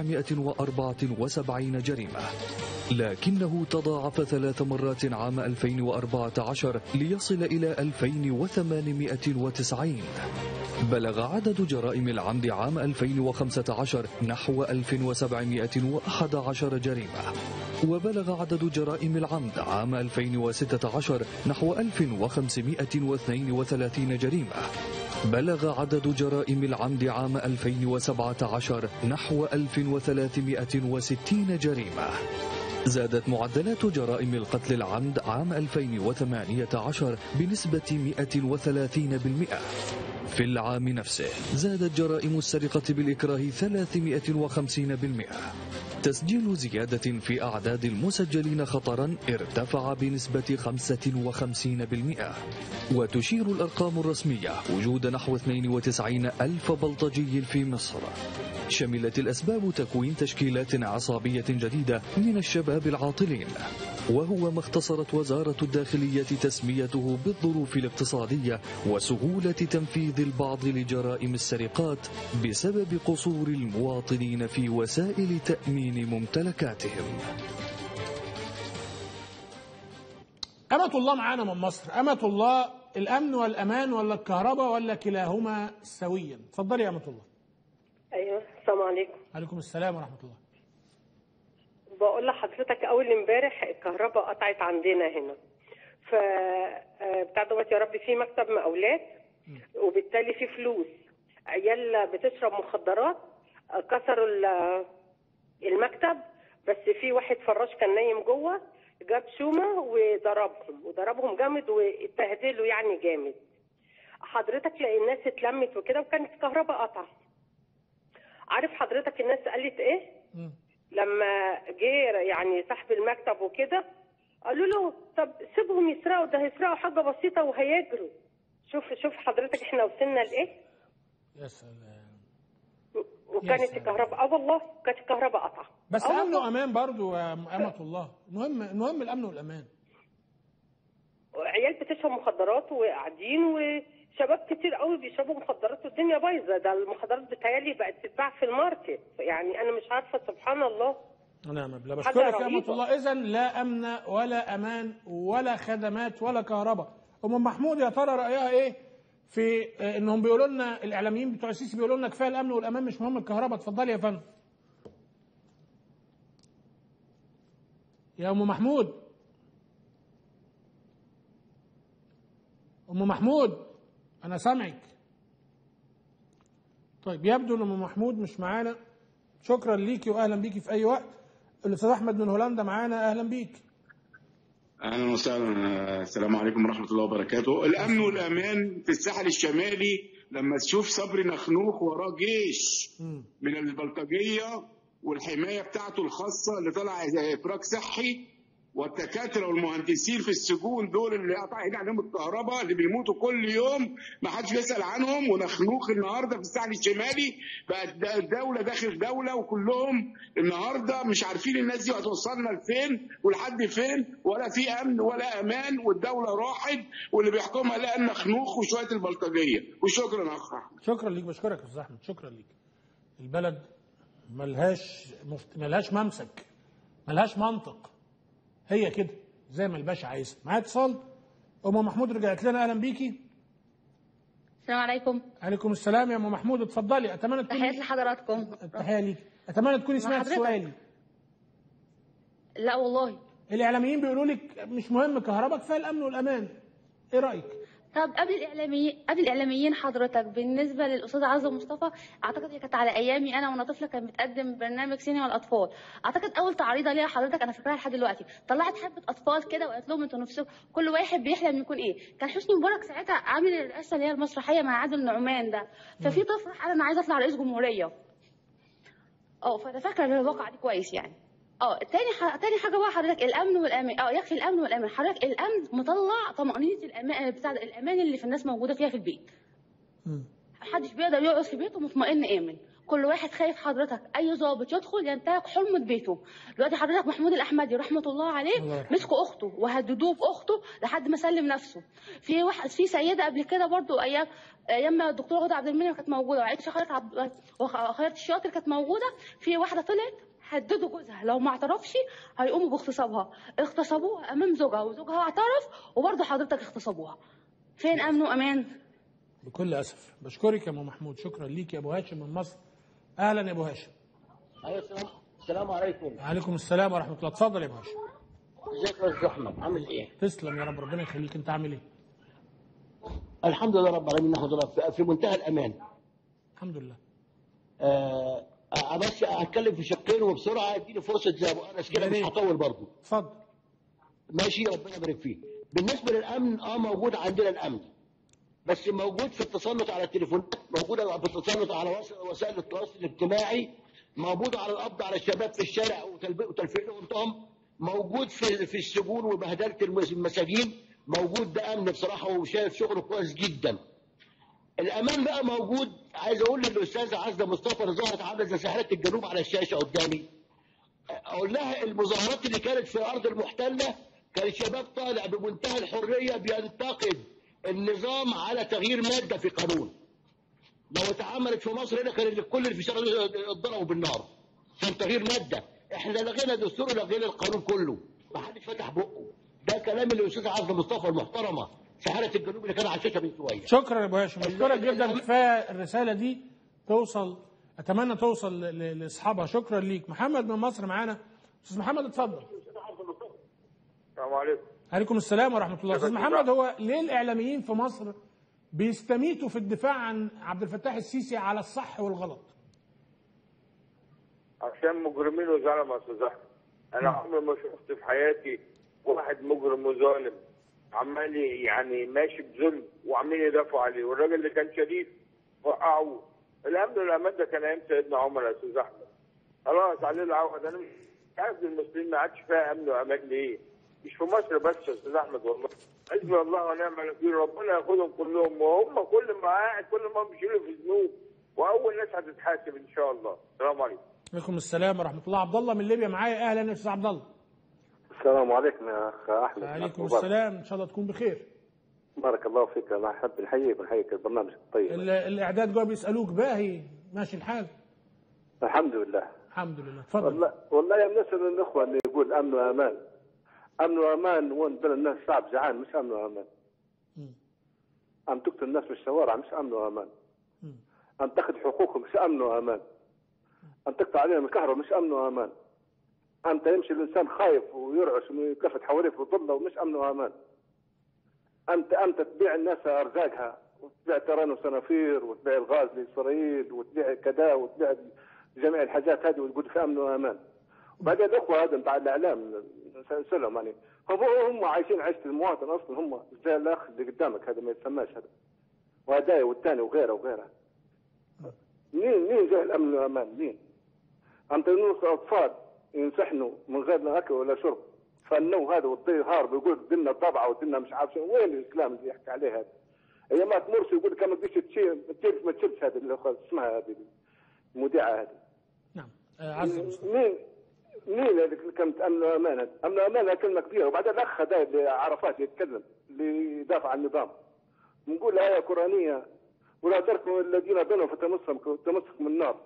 774 جريمة لكنه تضاعف ثلاث مرات عام 2014 ليصل إلى 2890 بلغ عدد جرائم العمد عام 2015 نحو 1711 جريمة وبلغ عدد جرائم العمد عام 2016 نحو 1532 جريمة بلغ عدد جرائم العمد عام 2017 نحو 1360 جريمة زادت معدلات جرائم القتل العمد عام 2018 بنسبة 130% في العام نفسه زادت جرائم السرقة بالإكراه 350% تسجيل زيادة في أعداد المسجلين خطرا ارتفع بنسبة 55% وتشير الأرقام الرسمية وجود نحو 92 ألف بلطجي في مصر شملت الأسباب تكوين تشكيلات عصابية جديدة من الشباب العاطلين وهو ما اختصرت وزارة الداخلية تسميته بالظروف الاقتصادية وسهولة تنفيذ البعض لجرائم السرقات بسبب قصور المواطنين في وسائل تأمين ممتلكاتهم أمة الله معانا من مصر أمة الله الأمن والأمان ولا الكهرباء ولا كلاهما سويا اتفضلي يا أمة الله ايوه السلام عليكم عليكم السلام ورحمة الله بقول لحضرتك اول امبارح الكهرباء قطعت عندنا هنا ف آه، بتاع دوت يا رب في مكتب مقاولات وبالتالي في فلوس عيال بتشرب مخدرات آه، كسروا ال- المكتب بس في واحد فراش كان نايم جوه جاب شومه وضربهم وضربهم جامد واتبهدلوا يعني جامد حضرتك لقى الناس اتلمت وكده وكانت الكهرباء قطعه عارف حضرتك الناس قالت ايه لما جه يعني صاحب المكتب وكده قالوا له طب سيبهم يسرقوا ده هيسرقوا حاجه بسيطه وهيجروا شوف شوف حضرتك احنا وصلنا لايه يا سلام وكانت سلام. الكهرباء اه والله كانت الكهرباء قطعه بس آه أمن والله. وأمان برضو يا أمة الله المهم المهم الأمن والأمان عيال بتشرب مخدرات وقاعدين وشباب كتير قوي بيشربوا مخدرات والدنيا بايظه ده المخدرات بتهيألي بقت تتباع في الماركت يعني انا مش عارفه سبحان الله نعم بالله حاجة بشكرك يا أمة رهيبة. الله إذا لا أمن ولا أمان ولا خدمات ولا كهرباء أم محمود يا ترى رأيها إيه في آه، إنهم بيقولوا لنا الإعلاميين بتوع السيسي بيقولوا لنا كفاية الأمن والأمان مش مهم الكهرباء اتفضلي يا فندم يا أم محمود أم محمود أنا سامعك طيب يبدو ان ام محمود مش معانا شكرا ليكي واهلا بيكي في اي وقت الاستاذ احمد من هولندا معانا اهلا بيك اهلا وسهلا السلام عليكم ورحمه الله وبركاته الامن والامان في الساحل الشمالي لما تشوف صبري نخنوخ وراه جيش من البلطجيه والحمايه بتاعته الخاصه اللي طلع افراج صحي والدكاتره والمهندسين في السجون دول اللي قطع ايد عليهم الكهرباء اللي بيموتوا كل يوم ما حدش بيسال عنهم ونخنوخ النهارده في الساحل الشمالي بقت د- دوله داخل دوله وكلهم النهارده مش عارفين الناس دي هتوصلنا لفين ولحد فين ولا في امن ولا امان والدوله راحت واللي بيحكمها لا النخنوخ وشويه البلطجيه وشكرا اخ أحمد. شكرا ليك بشكرك يا استاذ احمد شكرا ليك البلد ملهاش مفت... ملهاش ممسك ملهاش منطق هي كده زي ما الباشا عايزها معايا اتصال ام محمود رجعت لنا اهلا بيكي السلام عليكم عليكم السلام يا ام محمود اتفضلي اتمنى تكوني تحياتي لحضراتكم تحيه ليك اتمنى تكوني مع سمعت حضرتك. سؤالي لا والله الاعلاميين بيقولوا لك مش مهم كهرباء كفايه الامن والامان ايه رايك طب قبل الاعلاميين قبل الاعلاميين حضرتك بالنسبه للاستاذ عزه مصطفى اعتقد هي كانت على ايامي انا وانا طفله كان بتقدم برنامج سينما الاطفال اعتقد اول تعريضه ليها حضرتك انا فاكراها لحد دلوقتي طلعت حبه اطفال كده وقالت لهم انتوا نفسكم كل واحد بيحلم يكون ايه كان حسني مبارك ساعتها عامل الرئاسه اللي هي المسرحيه مع عادل نعمان ده ففي طفل راح قال انا عايز اطلع رئيس جمهوريه اه فانا فاكره الواقعه دي كويس يعني اه تاني ح... تاني حاجه بقى حضرتك الامن والامان اه يكفي الامن والامان حضرتك الامن مطلع طمانينه الامان بتاع الامان اللي في الناس موجوده فيها في البيت محدش بيقدر يقعد في بيته مطمئن امن كل واحد خايف حضرتك اي ضابط يدخل ينتهك حرمه بيته دلوقتي حضرتك محمود الاحمدي رحمه الله عليه الله يرحمه. مسكوا اخته وهددوه باخته لحد ما سلم نفسه في واحد في سيده قبل كده برضو ايام ايام ما الدكتوره هدى عبد المنعم كانت موجوده وعائشه خيرت عبد وخيرت الشاطر كانت موجوده في واحده طلعت هددوا جوزها لو ما اعترفش هيقوموا باغتصابها اغتصبوها امام زوجها وزوجها اعترف وبرضه حضرتك اغتصبوها فين امن وامان بكل اسف بشكرك يا ام محمود شكرا ليك يا ابو هاشم من مصر اهلا يا ابو هاشم ايوه السلام السلام عليكم عليكم السلام ورحمه الله اتفضل يا ابو هاشم ازيك يا استاذ احمد عامل ايه؟ تسلم يا رب ربنا يخليك انت عامل ايه الحمد لله رب العالمين نحمد الله في- في منتهى الامان الحمد لله آه آه، بس هتكلم في شقين وبسرعه اديني فرصه زي ابو انس كده مش هطول برضه اتفضل ماشي ربنا يبارك فيك بالنسبه للامن اه موجود عندنا الامن بس موجود في التسلط على التليفونات موجود في التسلط على وس- وسائل التواصل الاجتماعي موجود على القبض على الشباب في الشارع وتلب- وتلفيق لهم تهم موجود في في السجون وبهدله المس- المساجين موجود ده امن بصراحه وشايف شغله كويس جدا الامان بقى موجود عايز اقول للاستاذه عزه مصطفى اللي ظهرت عامله زي ساحره الجنوب على الشاشه قدامي اقول لها المظاهرات اللي كانت في الارض المحتله كان الشباب طالع بمنتهى الحريه بينتقد النظام على تغيير ماده في قانون لو اتعملت في مصر هنا كان كل اللي في الشارع دول اتضربوا بالنار عشان تغيير ماده احنا لغينا الدستور ولغينا القانون كله ما حدش فتح بقه ده كلام الاستاذ عزه مصطفى المحترمه سحاره الجنوب اللي كان على الشاشه من شويه شكرا يا ابو هاشم اشكرك جدا كفايه الرساله دي توصل اتمنى توصل ل- ل- لاصحابها شكرا ليك محمد من مصر معانا استاذ محمد اتفضل السلام عليكم عليكم السلام ورحمه الله استاذ كيفك محمد يا هو ليه الاعلاميين في مصر بيستميتوا في الدفاع عن عبد الفتاح السيسي على الصح والغلط عشان مجرمين وظلمه يا استاذ احمد انا عمري ما شفت في حياتي واحد مجرم وظالم عمال يعني ماشي بظلم وعمالين يدافعوا عليه والراجل اللي كان شريف وقعوه الامن والامان ده كان ايام سيدنا عمر يا استاذ احمد خلاص عليه العوض انا مش عارف المسلمين ما عادش فيها امن وامان ليه مش في مصر بس يا استاذ احمد والله حسبي الله ونعم الوكيل ربنا ياخدهم كلهم وهم كل ما قاعد كل ما بيشيلوا في ذنوب واول ناس هتتحاسب ان شاء الله السلام عليكم عليكم السلام ورحمه الله عبد الله من ليبيا معايا اهلا يا استاذ عبد الله السلام عليكم يا اخ احمد عليكم مبارك. السلام ان شاء الله تكون بخير بارك الله فيك انا احب نحييك ونحييك البرنامج الطيب ال- الاعداد جوا بيسالوك باهي ماشي الحال الحمد لله الحمد لله اتفضل والله والله يا بنسال الاخوه اللي يقول امن وامان امن وامان وين بين الناس شعب جعان مش امن وامان عم تقتل الناس في الشوارع مش امن وامان عم تاخذ حقوقهم مش امن وامان عم تقطع عليهم الكهرباء مش امن وامان انت يمشي الانسان خايف ويرعش ويكفت حواليه في ظله ومش امن وامان انت انت تبيع الناس ارزاقها وتبيع تران وصنافير وتبيع الغاز لاسرائيل وتبيع كذا وتبيع جميع الحاجات هذه وتقول في امن وامان وبعدين الاخوه هذا بتاع الاعلام نسالهم يعني هم هم عايشين عيشه المواطن اصلا هم زي الاخ اللي قدامك هذا ما يتسماش هذا وهدايا والثاني وغيره وغيره مين مين جاي الامن والامان مين؟ عم تنوص اطفال ينسحنوا من غير لا اكل ولا شرب فالنو هذا والطير هارب يقول دنا طبعه ودنا مش عارف شنو وين الكلام اللي يحكي عليه هذا؟ ايامات مرسي يقول لك ما تجيش تشيل تشيل ما تشيلش هذه اللي خلاص اسمها هذه المذيعه هذه آه، عزة مصطفى. مين مين هذيك اللي كانت امن وامان امن وامان كلمه كبيره وبعدين الاخ هذا اللي عرفات يتكلم اللي يدافع عن النظام نقول ايه قرانيه ولا تركوا الذين ظلموا فتمسهم تمسكم النار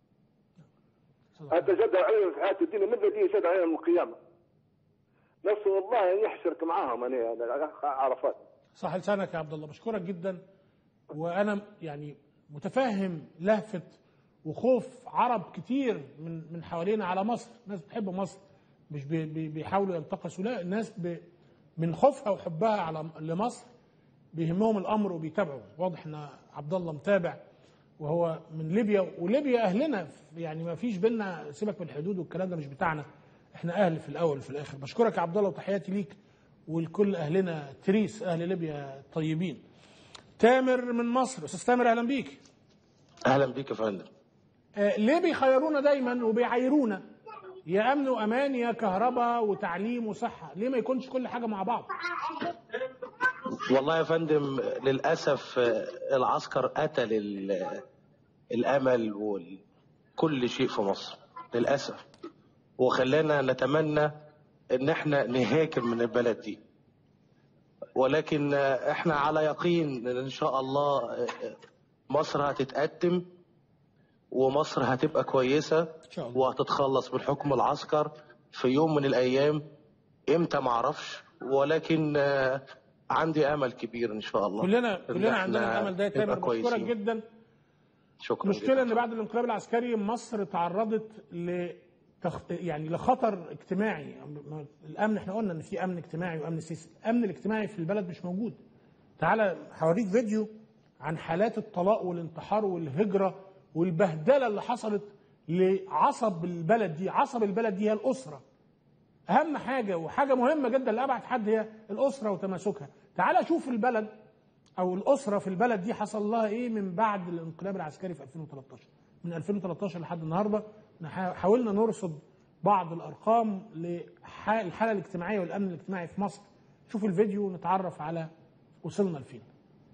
هذا جد عليهم في حياه الدنيا من الذي يشهد عليهم يوم القيامه نفسه والله يحشرك معاهم انا الأخ عرفات صح لسانك يا عبد الله بشكرك جدا وانا يعني متفهم لهفه وخوف عرب كتير من من حوالينا على مصر ناس بتحب مصر مش بي- بي- بيحاولوا ينتقصوا لا الناس ب من خوفها وحبها على لمصر بيهمهم الامر وبيتابعوا واضح ان عبد الله متابع وهو من ليبيا وليبيا اهلنا يعني ما فيش بينا سيبك من الحدود والكلام ده مش بتاعنا احنا اهل في الاول وفي الاخر بشكرك يا عبد الله وتحياتي ليك ولكل اهلنا تريس اهل ليبيا الطيبين تامر من مصر استاذ تامر اهلا بيك اهلا بيك يا فندم آه ليه بيخيرونا دايما وبيعايرونا يا امن وامان يا كهرباء وتعليم وصحه ليه ما يكونش كل حاجه مع بعض والله يا فندم للاسف آه، العسكر قتل ال- الامل وكل شيء في مصر للاسف وخلانا نتمنى ان احنا نهاجر من البلد دي ولكن آه، احنا على يقين ان ان شاء الله آه، آه، مصر هتتقدم ومصر هتبقى كويسه وهتتخلص من حكم العسكر في يوم من الايام امتى معرفش ولكن آه، عندي امل كبير ان شاء الله كلنا إن كلنا إحنا عندنا الامل ده يا تامر نبقى بشكرك كويسين. جدا شكرا المشكله ان بعد الانقلاب العسكري مصر تعرضت ل تخ... يعني لخطر اجتماعي ما- الامن احنا قلنا ان في امن اجتماعي وامن سياسي الامن الاجتماعي في البلد مش موجود تعالى هوريك فيديو عن حالات الطلاق والانتحار والهجره والبهدله اللي حصلت لعصب البلد دي عصب البلد دي هي الاسره اهم حاجه وحاجه مهمه جدا لابعد حد هي الاسره وتماسكها تعال شوف البلد او الاسره في البلد دي حصل لها ايه من بعد الانقلاب العسكري في 2013 من 2013 لحد النهارده نحا- حاولنا نرصد بعض الارقام للحاله الاجتماعيه والامن الاجتماعي في مصر شوف الفيديو ونتعرف على وصلنا لفين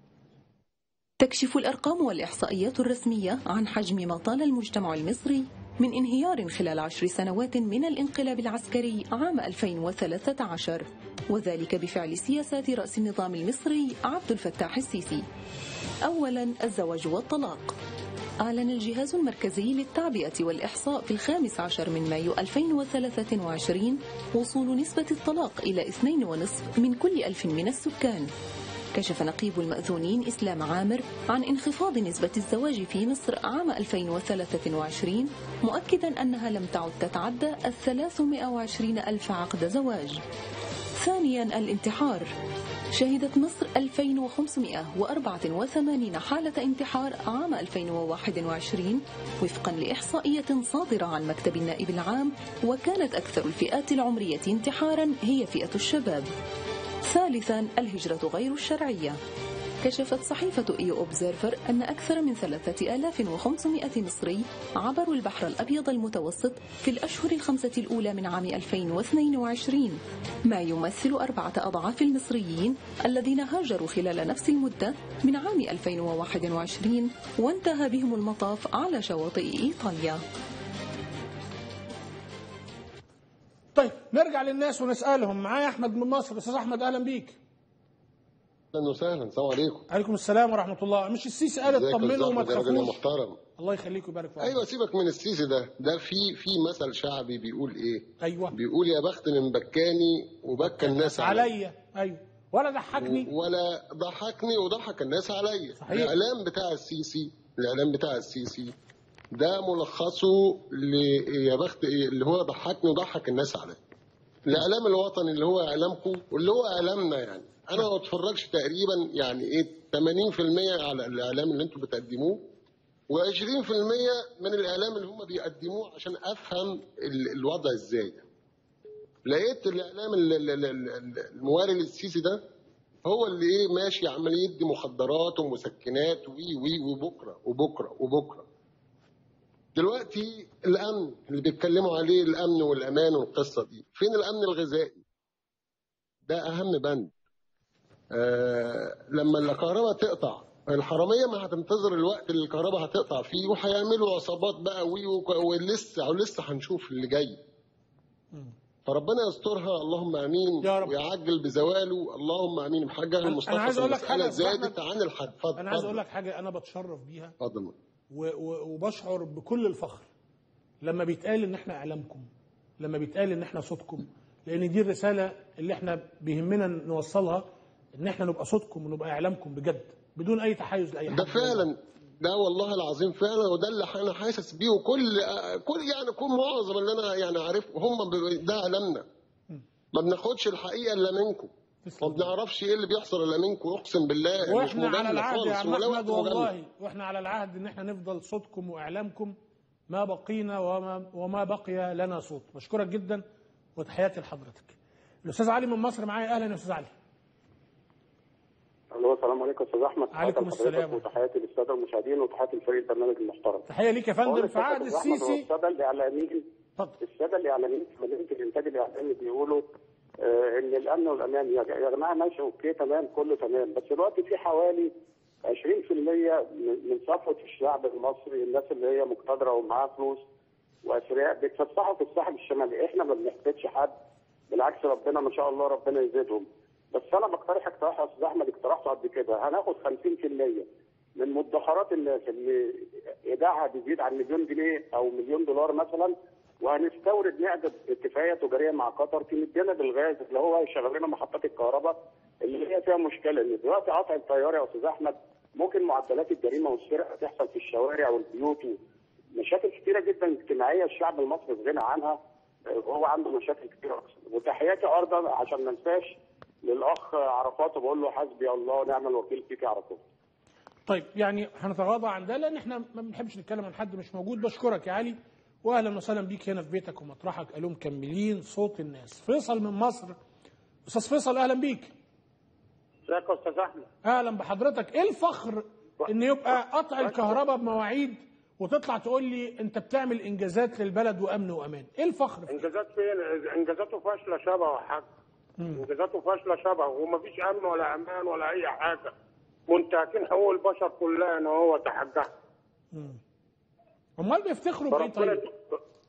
تكشف الأرقام والإحصائيات الرسمية عن حجم ما طال المجتمع المصري من انهيار خلال عشر سنوات من الانقلاب العسكري عام 2013 وذلك بفعل سياسات رأس النظام المصري عبد الفتاح السيسي أولا الزواج والطلاق أعلن الجهاز المركزي للتعبئة والإحصاء في الخامس عشر من مايو 2023 وصول نسبة الطلاق إلى 2.5 من كل ألف من السكان كشف نقيب المأذونين إسلام عامر عن انخفاض نسبة الزواج في مصر عام 2023 مؤكدا أنها لم تعد تتعدى ال 320 ألف عقد زواج ثانيا الانتحار شهدت مصر 2584 حالة انتحار عام 2021 وفقا لإحصائية صادرة عن مكتب النائب العام وكانت أكثر الفئات العمرية انتحارا هي فئة الشباب ثالثا الهجرة غير الشرعية كشفت صحيفة إيو أوبزيرفر أن أكثر من 3500 مصري عبروا البحر الأبيض المتوسط في الأشهر الخمسة الأولى من عام 2022 ما يمثل أربعة أضعاف المصريين الذين هاجروا خلال نفس المدة من عام 2021 وانتهى بهم المطاف على شواطئ إيطاليا طيب نرجع للناس ونسالهم معايا احمد من مصر استاذ احمد اهلا بيك اهلا وسهلا السلام عليكم عليكم السلام ورحمه الله مش السيسي قال ازيك يا اطمنوا أستاذ وما أحمد يا راجل يا تخافوش محترم الله يخليك ويبارك فيك ايوه سيبك من السيسي ده ده في في مثل شعبي بيقول ايه ايوه بيقول يا بخت من بكاني وبكى الناس عليا عليا ايوه ولا ضحكني ولا ضحكني وضحك الناس عليا صحيح. الاعلام بتاع السيسي الاعلام بتاع السيسي ده ملخصه ل يا بخت إيه اللي هو ضحكني وضحك الناس عليا الاعلام الوطني اللي هو اعلامكم واللي هو اعلامنا يعني انا ما بتفرجش تقريبا يعني ايه 80% على الاعلام اللي انتم بتقدموه و20% من الاعلام اللي هم بيقدموه عشان افهم ال- الوضع ازاي لقيت الاعلام ال- ال- ال- ال- الموالي للسيسي ده هو اللي ايه ماشي عمال يدي مخدرات ومسكنات وي وي وبكره وبكره وبكره دلوقتي الامن اللي بيتكلموا عليه الامن والامان والقصه دي فين الامن الغذائي ده اهم بند آه لما الكهرباء تقطع الحراميه ما هتنتظر الوقت اللي الكهرباء هتقطع فيه وهيعملوا عصابات بقى وي وك- ولسه ولسه هنشوف اللي جاي فربنا يسترها اللهم امين يا رب. ويعجل بزواله اللهم امين حاجه أنا- المصطفى أنا عايز أقول لك المسألة حاجة يا أستاذ زادت عن الحد اتفضل انا عايز اتفضل. اقول لك حاجه انا بتشرف بيها اتفضل و- و- وبشعر بكل الفخر لما بيتقال ان احنا اعلامكم لما بيتقال ان احنا صوتكم لان دي الرساله اللي احنا بيهمنا نوصلها ان احنا نبقى صوتكم ونبقى اعلامكم بجد بدون اي تحيز لاي حد ده فعلا ده والله العظيم فعلا وده اللي انا حاسس بيه وكل كل يعني كل معظم اللي انا يعني عارفه هم ب- ده علمنا ما بناخدش الحقيقه الا منكم ما بنعرفش ايه اللي بيحصل الا منكم اقسم بالله مش واحنا على مجامله العهد يا خالص عم ولا احمد وقت مجامله والله واحنا على العهد ان احنا نفضل صوتكم واعلامكم ما بقينا وما وما بقي لنا صوت بشكرك جدا وتحياتي لحضرتك الاستاذ علي من مصر معايا اهلا يا استاذ علي الو السلام عليكم استاذ احمد عليكم تحياتي السلام. لحضرتك وتحياتي للساده المشاهدين وتحياتي لفريق البرنامج المحترم تحيه ليك يا فندم بقول في عهد للسادة أستاذ أحمد السيسي والساده الاعلاميين الساده الاعلاميين في مدينه الانتاج الاعلامي بيقولوا آه ان الامن والامان يا يا جماعه ماشي اوكي تمام كله تمام بس دلوقتي في حوالي 20% من من صفوه الشعب المصري الناس اللي هي مقتدره ومعاها فلوس واثرياء بيتفسحوا في الساحل الشمالي احنا ما بنحتاجش حد بالعكس ربنا ما شاء الله ربنا يزيدهم بس انا بقترح اقتراح يا استاذ احمد اقترحته قبل كده هناخد 50% من مدخرات الناس اللي ايداعها بيزيد عن مليون جنيه او مليون دولار مثلا وهنستورد نعقد اتفاقيه تجاريه مع قطر تمدنا بالغاز اللي هو هيشغل لنا محطات الكهرباء اللي هي فيها مشكله ان دلوقتي قطع الطياره يا استاذ احمد ممكن معدلات الجريمه والسرقه تحصل في الشوارع والبيوت مشاكل كتيره جدا اجتماعيه الشعب المصري في غنى عنها آه، وهو عنده مشاكل كتيره وتحياتي ارضا عشان ما انساش للاخ عرفات وبقول له حسبي الله ونعم الوكيل فيك يا عرفات طيب يعني هنتغاضى عن ده لان احنا ما بنحبش نتكلم عن حد مش موجود بشكرك يا علي واهلا وسهلا بيك هنا في بيتك ومطرحك الو مكملين صوت الناس فيصل من مصر استاذ فيصل اهلا بيك ازيك يا استاذ احمد اهلا بحضرتك ايه الفخر ان يبقى قطع الكهرباء بمواعيد وتطلع تقول لي انت بتعمل انجازات للبلد وامن وامان ايه الفخر في انجازات فين انجازاته فاشله شبه يا حاج انجازاته فاشله شبه ومفيش امن ولا امان ولا اي حاجه منتهكين حقوق البشر كلها ان هو تحجها امال بيفتخروا بايه فربنا طيب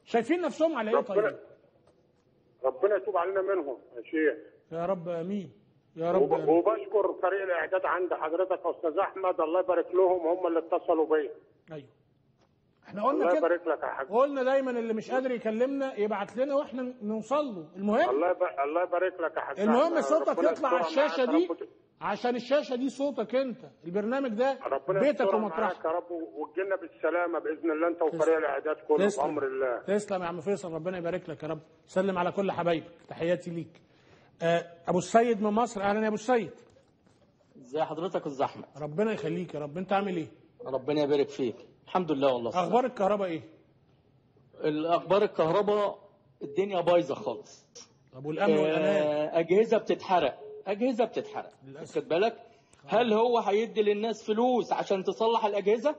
شايفين نفسهم على ايه طيب ربنا يتوب علينا منهم يا شيخ يا رب امين يا رب وب- آمين. وبشكر فريق الاعداد عند حضرتك يا استاذ احمد الله يبارك لهم هم اللي اتصلوا بيا ايوه احنا قلنا الله كده يبارك لك يا حاج قلنا دايما اللي مش قادر يكلمنا يبعت لنا واحنا نوصل له المهم الله يبارك الله يبارك لك يا حاج المهم أحمد. صوتك ربنا يطلع على يسترها الشاشه معاك يا دي رب. عشان الشاشه دي صوتك انت البرنامج ده ربنا بيتك يسترها ومطرحك معاك يا رب وتجينا بالسلامه باذن الله انت وفريق الاعداد كله تسلم. بامر الله تسلم يا عم فيصل ربنا يبارك لك يا رب سلم على كل حبايبك تحياتي ليك آه، ابو السيد من مصر اهلا يا ابو السيد ازي حضرتك الزحمه ربنا يخليك يا رب انت عامل ايه ربنا يبارك فيك الحمد لله والله اخبار الكهرباء ايه الاخبار الكهرباء الدنيا بايظه خالص طب والامن والامان آه، اجهزه بتتحرق اجهزه بتتحرق واخد بالك هل هو هيدي للناس فلوس عشان تصلح الاجهزه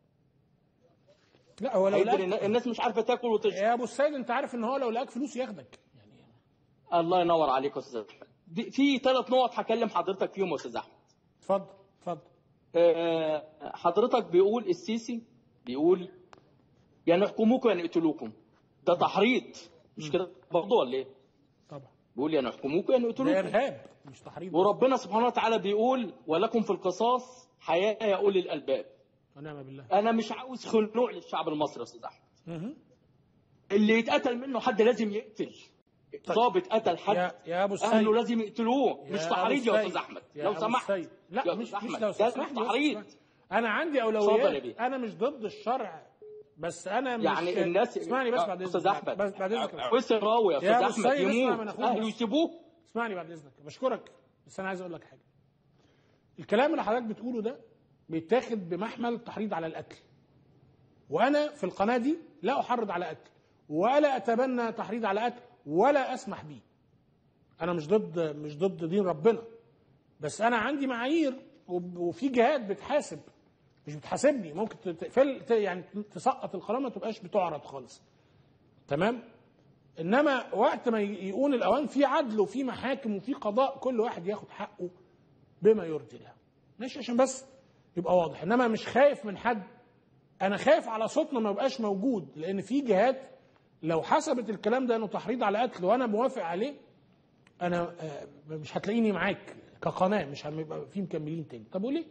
لا هو لو هيدي لقاك للنا- الناس مش عارفه تاكل وتشرب يا ابو السيد انت عارف ان هو لو لقاك فلوس ياخدك الله ينور عليك يا استاذ أحمد. دي- في ثلاث نقط هكلم حضرتك فيهم يا استاذ احمد اتفضل اتفضل آه، حضرتك بيقول السيسي بيقول يا نحكموكم يا نقتلوكم ده تحريض مش كده برضه ولا ايه؟ طبعا بيقول يا نحكموكم يا ده نقتلوكم ارهاب مش تحريض وربنا سبحانه وتعالى بيقول ولكم في القصاص حياة يا أولي الألباب ونعم بالله أنا مش عاوز خنوع للشعب المصري يا أستاذ أحمد مهم. اللي يتقتل منه حد لازم يقتل ضابط قتل حد يا يا ابو السيد أهله لازم يقتلوه يا مش أبو تحريض يا السيد. أستاذ أحمد يا لو أبو سمحت السيد. لا يا مش أستاذ مش أحمد لو ده سمحت مش تحريض انا عندي اتفضل يا اولويات بيه. انا مش ضد الشرع بس انا مش يعني الناس اسمعني بس بعد أستاذ اذنك أحمد بعد بعد اذنك وسر راوي يا يا أستاذ أبو أحمد السيد، اسمع من يموت أخوك أهله بس. يسيبوه اسمعني بعد اذنك بشكرك بس انا عايز اقول لك حاجه الكلام اللي حضرتك بتقوله ده بيتاخد بمحمل التحريض على القتل وانا في القناه دي لا احرض على قتل ولا اتبنى تحريض على قتل ولا اسمح بيه انا مش ضد مش ضد دين ربنا بس انا عندي معايير وب- وفي جهات بتحاسب مش بتحاسبني ممكن تقفل ت- يعني تسقط القناه ما تبقاش بتعرض خالص تمام انما وقت ما ي- يكون الاوان في عدل وفي محاكم وفي قضاء كل واحد ياخد حقه بما يرضي الله ماشي عشان بس يبقى واضح انما مش خايف من حد انا خايف على صوتنا ما يبقاش موجود لان في جهات لو حسبت الكلام ده انه تحريض على قتل وانا موافق عليه انا آه، مش هتلاقيني معاك كقناه مش هيبقى في مكملين تاني طب وليه؟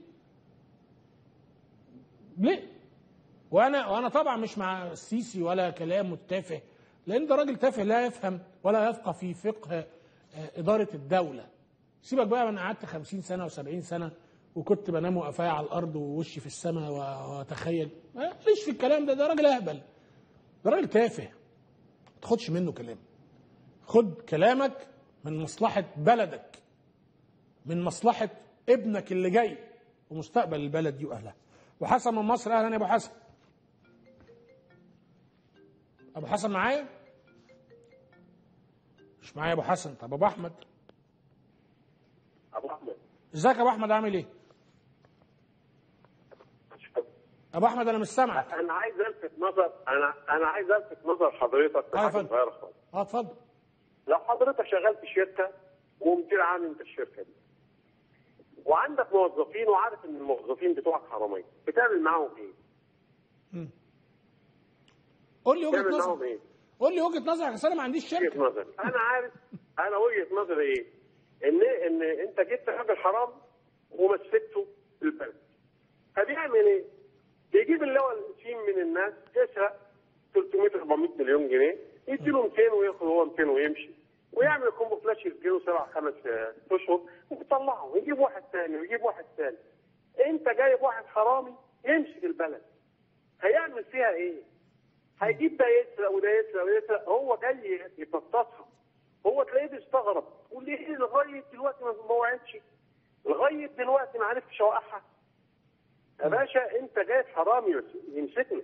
ليه؟ وانا وانا طبعا مش مع السيسي ولا كلامه التافه لان ده راجل تافه لا يفهم ولا يفقه في فقه آه، اداره الدوله سيبك بقى من قعدت 50 سنه و70 سنه وكنت بنام وقفايا على الارض ووشي في السماء و- واتخيل ماليش في الكلام ده ده راجل اهبل ده راجل تافه ما تاخدش منه كلام خد كلامك من مصلحه بلدك من مصلحه ابنك اللي جاي ومستقبل البلد دي واهلها وحسن من مصر اهلا يا ابو حسن ابو حسن معايا مش معايا ابو حسن طب ابو احمد ابو احمد ازيك يا ابو احمد عامل ايه ابو احمد انا مش سامعك انا عايز الفت نظر انا انا عايز الفت نظر حضرتك اه يا لحاجه فندم. صغيره خالص اه اتفضل لو حضرتك شغال في شركه ومدير عام انت الشركه دي وعندك موظفين وعارف ان الموظفين بتوعك حراميه بتعمل معاهم ايه؟ قول لي وجهه بتعمل معاهم نظرك ايه؟ قول لي وجهه نظرك اصل انا ما عنديش وجهه شركه نظري انا عارف انا وجهه نظري ايه؟ ان ان انت جبت راجل حرام ومسكته في البلد هبيعمل ايه؟ بيجيب اللي هو الشيم من الناس يسرق 300 400 مليون جنيه يديله 200 وياخد هو 200 ويمشي ويعمل كومبو فلاش يديله سبع خمس آه، اشهر ويطلعه ويجيب واحد ثاني ويجيب واحد ثاني انت جايب واحد حرامي يمشي البلد هيعمل فيها ايه؟ هيجيب ده يسرق وده يسرق وده يسرق هو جاي يفطسها هو تلاقيه بيستغرب يقول لي ايه لغايه دلوقتي ما ما وعدش لغايه دلوقتي ما عرفتش اوقعها يا باشا انت جايب حرامي يس- يمسكني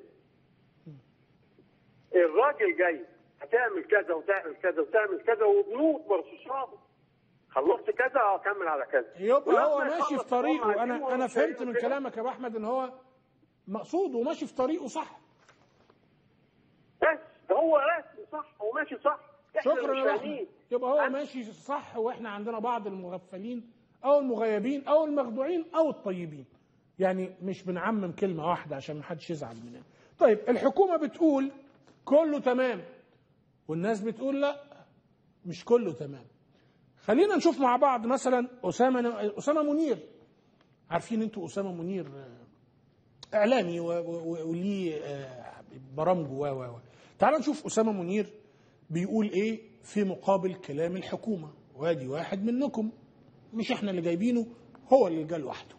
الراجل جاي هتعمل كذا وتعمل كذا وتعمل كذا وبنود مرصوصات خلصت كذا اه كمل على كذا يبقى هو ولما ماشي يخلص في طريقه هم انا عايزين انا ومش فهمت من هيعملوا كده. كلامك يا ابو احمد ان هو مقصود وماشي في طريقه صح بس هو راسم صح هو ماشي صح احنا شكرا مش يا ابو فاهمين. احمد يبقى هو ماشي صح واحنا عندنا بعض المغفلين او المغيبين او المخدوعين او الطيبين يعني مش بنعمم كلمه واحده عشان ما حدش يزعل مننا طيب الحكومه بتقول كله تمام والناس بتقول لا مش كله تمام خلينا نشوف مع بعض مثلا اسامه اسامه منير عارفين انتوا اسامه منير آه، اعلامي و- و- وليه آه، برامجه و و و تعال نشوف اسامه منير بيقول ايه في مقابل كلام الحكومه وادي واحد منكم مش احنا اللي جايبينه هو اللي جه لوحده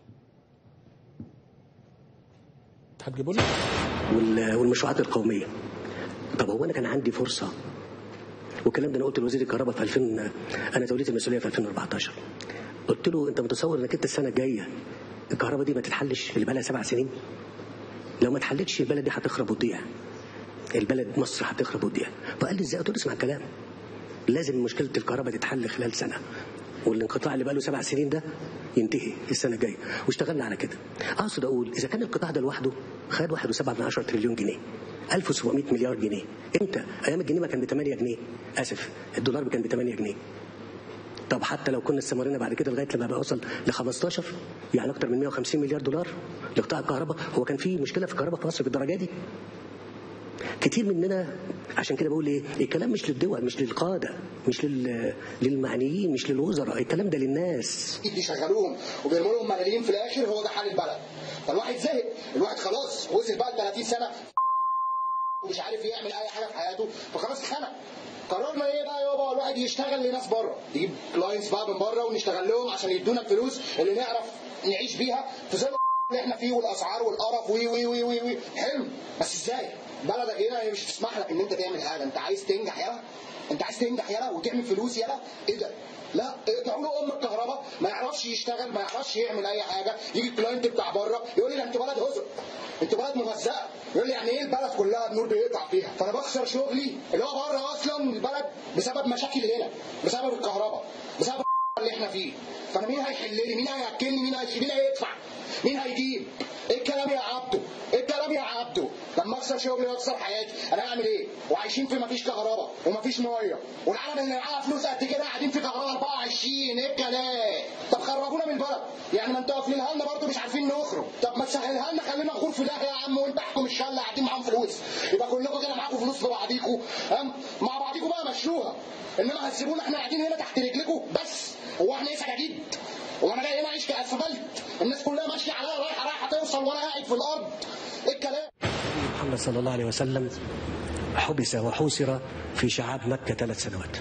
هتجيبوا لي وال- والمشروعات القوميه طب هو انا كان عندي فرصه والكلام ده انا قلت لوزير الكهرباء في 2000 انا توليت المسؤوليه في 2014 قلت له انت متصور انك انت السنه الجايه الكهرباء دي ما تتحلش اللي بقى لها سبع سنين لو ما اتحلتش البلد دي هتخرب وتضيع البلد مصر هتخرب وتضيع فقال لي ازاي قلت له اسمع الكلام لازم مشكله الكهرباء تتحل خلال سنه والانقطاع اللي بقى له سبع سنين ده ينتهي السنه الجايه واشتغلنا على كده اقصد اقول اذا كان القطاع ده لوحده خد 1.7 تريليون جنيه 1700 مليار جنيه امتى ايام الجنيه ما كان ب 8 جنيه اسف الدولار كان ب 8 جنيه طب حتى لو كنا استمرينا بعد كده لغايه لما بقى وصل ل 15 يعني اكتر من 150 مليار دولار لقطاع الكهرباء هو كان في مشكله في الكهرباء في مصر بالدرجه دي كتير مننا عشان كده بقول ايه الكلام مش للدول مش للقاده مش لل... للمعنيين مش للوزراء الكلام ده للناس بيشغلوهم وبيرموا لهم ملاليم في الاخر هو ده حال البلد فالواحد زهق الواحد خلاص وصل بقى ل 30 سنه ومش عارف يعمل اي حاجه في حياته فخلاص اتخنق قررنا ايه بقى يابا الواحد يشتغل لناس بره نجيب كلاينتس بقى من بره ونشتغل لهم عشان يدونا الفلوس اللي نعرف نعيش بيها في ظل اللي احنا فيه والاسعار والقرف وي وي وي وي, وي. حلو بس ازاي بلدك هنا هي مش تسمح لك ان انت تعمل حاجه انت عايز تنجح يلا انت عايز تنجح يلا وتعمل فلوس يلا ايه ده لا اقطعوا له ام الكهرباء ما يعرفش يشتغل ما يعرفش يعمل اي حاجه يجي الكلاينت بتاع بره يقول لي ده انتوا بلد هزر انتوا بلد مهزأه يقول لي يعني ايه البلد كلها النور بيقطع فيها فانا بخسر شغلي اللي هو بره اصلا البلد بسبب مشاكل هنا بسبب الكهرباء بسبب اللي احنا فيه فانا مين هيحل لي مين هياكلني مين هيشيل مين هيدفع مين هيجيب ايه الكلام يا عبده ايه الكلام يا عبده لما اخسر شغلي واخسر حياتي انا هعمل ايه وعايشين في مفيش كهرباء ومفيش ميه والعالم اللي معاها فلوس قد كده قاعدين في كهرباء 24 ايه الكلام طب خرجونا من البلد يعني ما انتوا قافلينها لنا برضه مش عارفين نخرج طب ما تسهلها لنا خلينا نخور في ده يا عم وانت احكم الشله قاعدين معاهم فلوس يبقى كلكم كده معاكم فلوس لبعضيكم ها؟ مع بعضيكم بقى مشوها انما هتسيبونا احنا قاعدين هنا تحت رجلكم بس هو احنا ايه سجاجيد هو انا جاي هنا اعيش كاسفلت الناس كلها ماشيه عليا رايحه رايحه توصل وانا قاعد في الارض ايه الكلام محمد صلى الله عليه وسلم حبس وحوسر في شعاب مكة ثلاث سنوات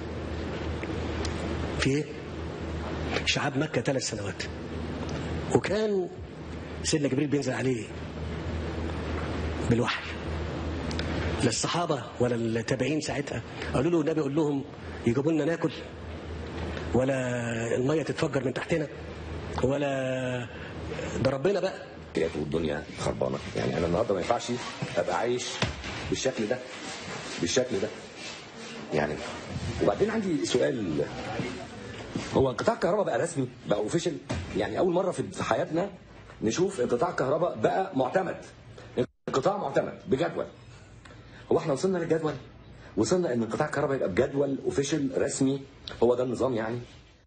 في ايه؟ شعاب مكة ثلاث سنوات وكان سيدنا جبريل بينزل عليه بالوحي لا الصحابة ولا التابعين ساعتها قالوا له النبي قول لهم يجيبوا لنا ناكل ولا المية تتفجر من تحتنا ولا ده ربنا بقى والدنيا خربانه يعني انا النهارده ما ينفعش ابقى عايش بالشكل ده بالشكل ده يعني وبعدين عندي سؤال هو انقطاع الكهرباء بقى رسمي بقى اوفيشال يعني اول مره في حياتنا نشوف انقطاع الكهرباء بقى معتمد انقطاع معتمد بجدول هو احنا وصلنا للجدول وصلنا ان انقطاع الكهرباء يبقى بجدول اوفيشال رسمي هو ده النظام يعني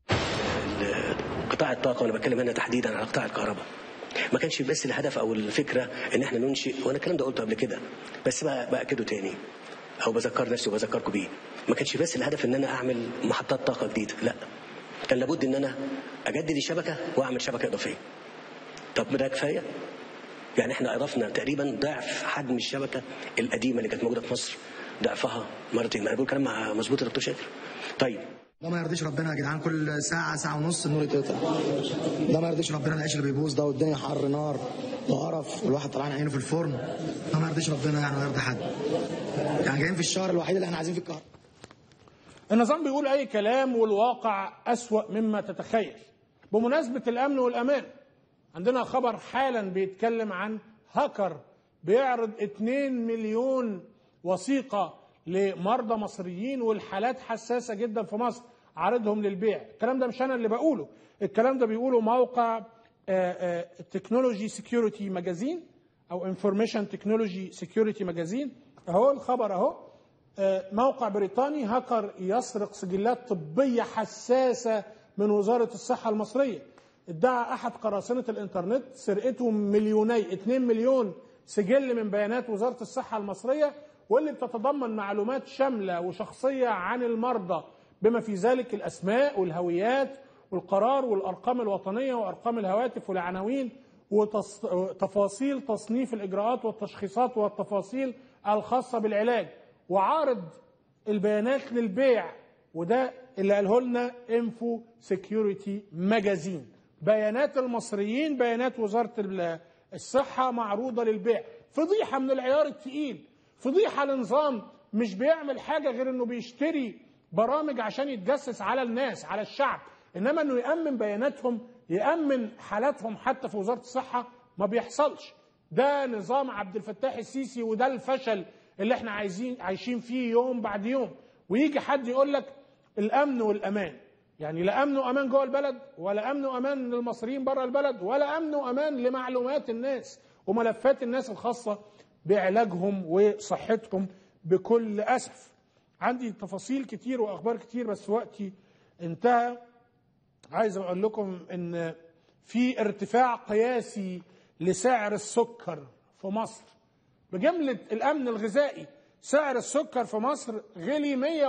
قطاع الطاقة وأنا بتكلم هنا تحديدا على قطاع الكهرباء ما كانش بس الهدف أو الفكرة إن إحنا ننشئ وأنا الكلام ده قلته قبل كده بس بقى بأكده تاني أو بذكر نفسي وبذكركم بيه ما كانش بس الهدف إن أنا أعمل محطات طاقة جديدة لا كان لابد إن أنا أجدد الشبكة وأعمل شبكة إضافية طب ده كفاية يعني احنا اضفنا تقريبا ضعف حجم الشبكه القديمه اللي كانت موجوده في مصر ضعفها مرتين انا بقول كلام مع- مظبوط يا دكتور شاكر طيب ده ما يرضيش ربنا يا جدعان كل ساعة ساعة ونص النور يتقطع ده ما يرضيش ربنا العيش اللي بيبوظ ده والدنيا حر نار وقرف والواحد طلعان عينه في الفرن ده ما يرضيش ربنا يعني ولا يرضي حد يعني جايين في الشهر الوحيد اللي احنا عايزين فيه الكهرباء النظام بيقول اي كلام والواقع اسوا مما تتخيل بمناسبه الامن والامان عندنا خبر حالا بيتكلم عن هاكر بيعرض 2 مليون وثيقه لمرضى مصريين والحالات حساسه جدا في مصر عارضهم للبيع الكلام ده مش انا اللي بقوله الكلام ده بيقوله موقع تكنولوجي سكيورتي ماجازين او انفورميشن تكنولوجي سكيورتي ماجازين اهو الخبر اهو آه، موقع بريطاني هاكر يسرق سجلات طبية حساسة من وزارة الصحة المصرية ادعى أحد قراصنة الإنترنت سرقته مليوني 2 مليون سجل من بيانات وزارة الصحة المصرية واللي بتتضمن معلومات شامله وشخصيه عن المرضى بما في ذلك الاسماء والهويات والقرار والارقام الوطنيه وارقام الهواتف والعناوين وتفاصيل تصنيف الاجراءات والتشخيصات والتفاصيل الخاصه بالعلاج وعارض البيانات للبيع وده اللي قاله لنا انفو سكيورتي ماجازين بيانات المصريين بيانات وزاره ال- الصحه معروضه للبيع فضيحه من العيار التقيل فضيحه لنظام مش بيعمل حاجه غير انه بيشتري برامج عشان يتجسس على الناس على الشعب انما انه يامن بياناتهم يامن حالاتهم حتى في وزاره الصحه ما بيحصلش ده نظام عبد الفتاح السيسي وده الفشل اللي احنا عايزين عايشين فيه يوم بعد يوم ويجي حد يقول لك الامن والامان يعني لا امن وامان جوه البلد ولا امن وامان للمصريين بره البلد ولا امن وامان لمعلومات الناس وملفات الناس الخاصه بعلاجهم وصحتهم بكل اسف عندي تفاصيل كتير واخبار كتير بس وقتي انتهى عايز اقول لكم ان في ارتفاع قياسي لسعر السكر في مصر بجملة الأمن الغذائي سعر السكر في مصر غلي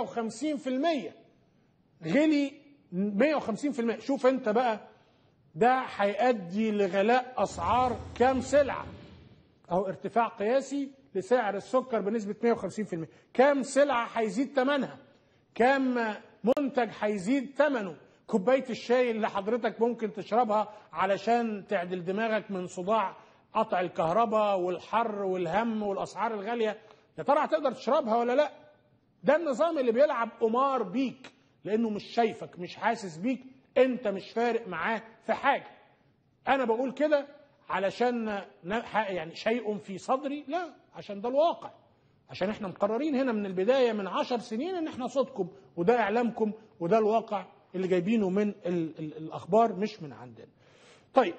150% غلي 150% شوف انت بقى ده هيؤدي لغلاء أسعار كام سلعة أو ارتفاع قياسي لسعر السكر بنسبة 150% كام سلعة هيزيد ثمنها كام منتج هيزيد ثمنه كوباية الشاي اللي حضرتك ممكن تشربها علشان تعدل دماغك من صداع قطع الكهرباء والحر والهم والأسعار الغالية يا ترى هتقدر تشربها ولا لا ده النظام اللي بيلعب قمار بيك لأنه مش شايفك مش حاسس بيك انت مش فارق معاه في حاجة انا بقول كده علشان ن- ح- يعني شيء في صدري لا عشان ده الواقع عشان احنا مقررين هنا من البدايه من عشر سنين ان احنا صوتكم وده اعلامكم وده الواقع اللي جايبينه من ال ال الاخبار مش من عندنا. طيب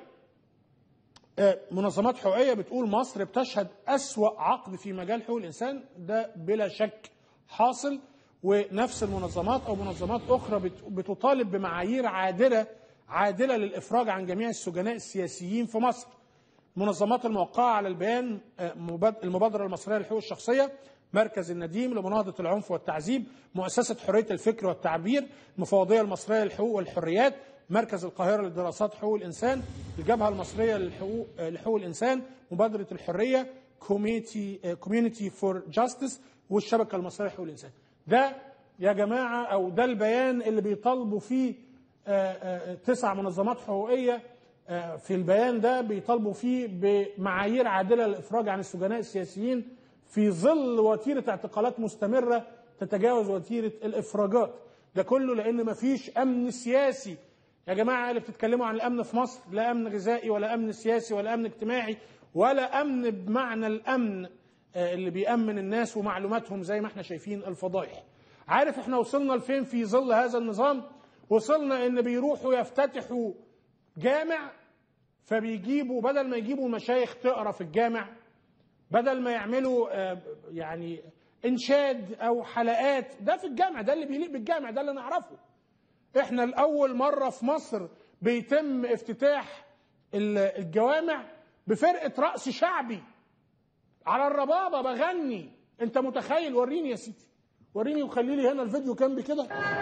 آه، منظمات حقوقيه بتقول مصر بتشهد اسوا عقد في مجال حقوق الانسان ده بلا شك حاصل ونفس المنظمات او منظمات اخرى بت- بتطالب بمعايير عادله عادله للافراج عن جميع السجناء السياسيين في مصر. المنظمات الموقعة على البيان آه، مباد- المبادرة المصرية للحقوق الشخصية مركز النديم لمناهضة العنف والتعذيب مؤسسة حرية الفكر والتعبير المفوضية المصرية للحقوق والحريات مركز القاهرة لدراسات حقوق الإنسان الجبهة المصرية للحقوق آه، لحقوق الإنسان مبادرة الحرية كوميونيتي فور جاستس والشبكة المصرية لحقوق الإنسان ده يا جماعة أو ده البيان اللي بيطالبوا فيه آه، آه، تسع منظمات حقوقية آه، في البيان ده بيطالبوا فيه بمعايير عادلة للإفراج عن السجناء السياسيين في ظل وتيرة اعتقالات مستمرة تتجاوز وتيرة الإفراجات ده كله لأن مفيش أمن سياسي يا جماعة اللي بتتكلموا عن الأمن في مصر لا أمن غذائي ولا أمن سياسي ولا أمن اجتماعي ولا أمن بمعنى الأمن آه، اللي بيأمن الناس ومعلوماتهم زي ما احنا شايفين الفضائح عارف احنا وصلنا لفين في ظل هذا النظام وصلنا ان بيروحوا يفتتحوا جامع فبيجيبوا بدل ما يجيبوا مشايخ تقرا في الجامع بدل ما يعملوا آه، يعني انشاد او حلقات ده في الجامع ده اللي بيليق بالجامع ده اللي نعرفه احنا الاول مره في مصر بيتم افتتاح ال- الجوامع بفرقه رقص شعبي على الربابه بغني انت متخيل وريني يا سيدي وريني وخلي لي هنا الفيديو كان بكده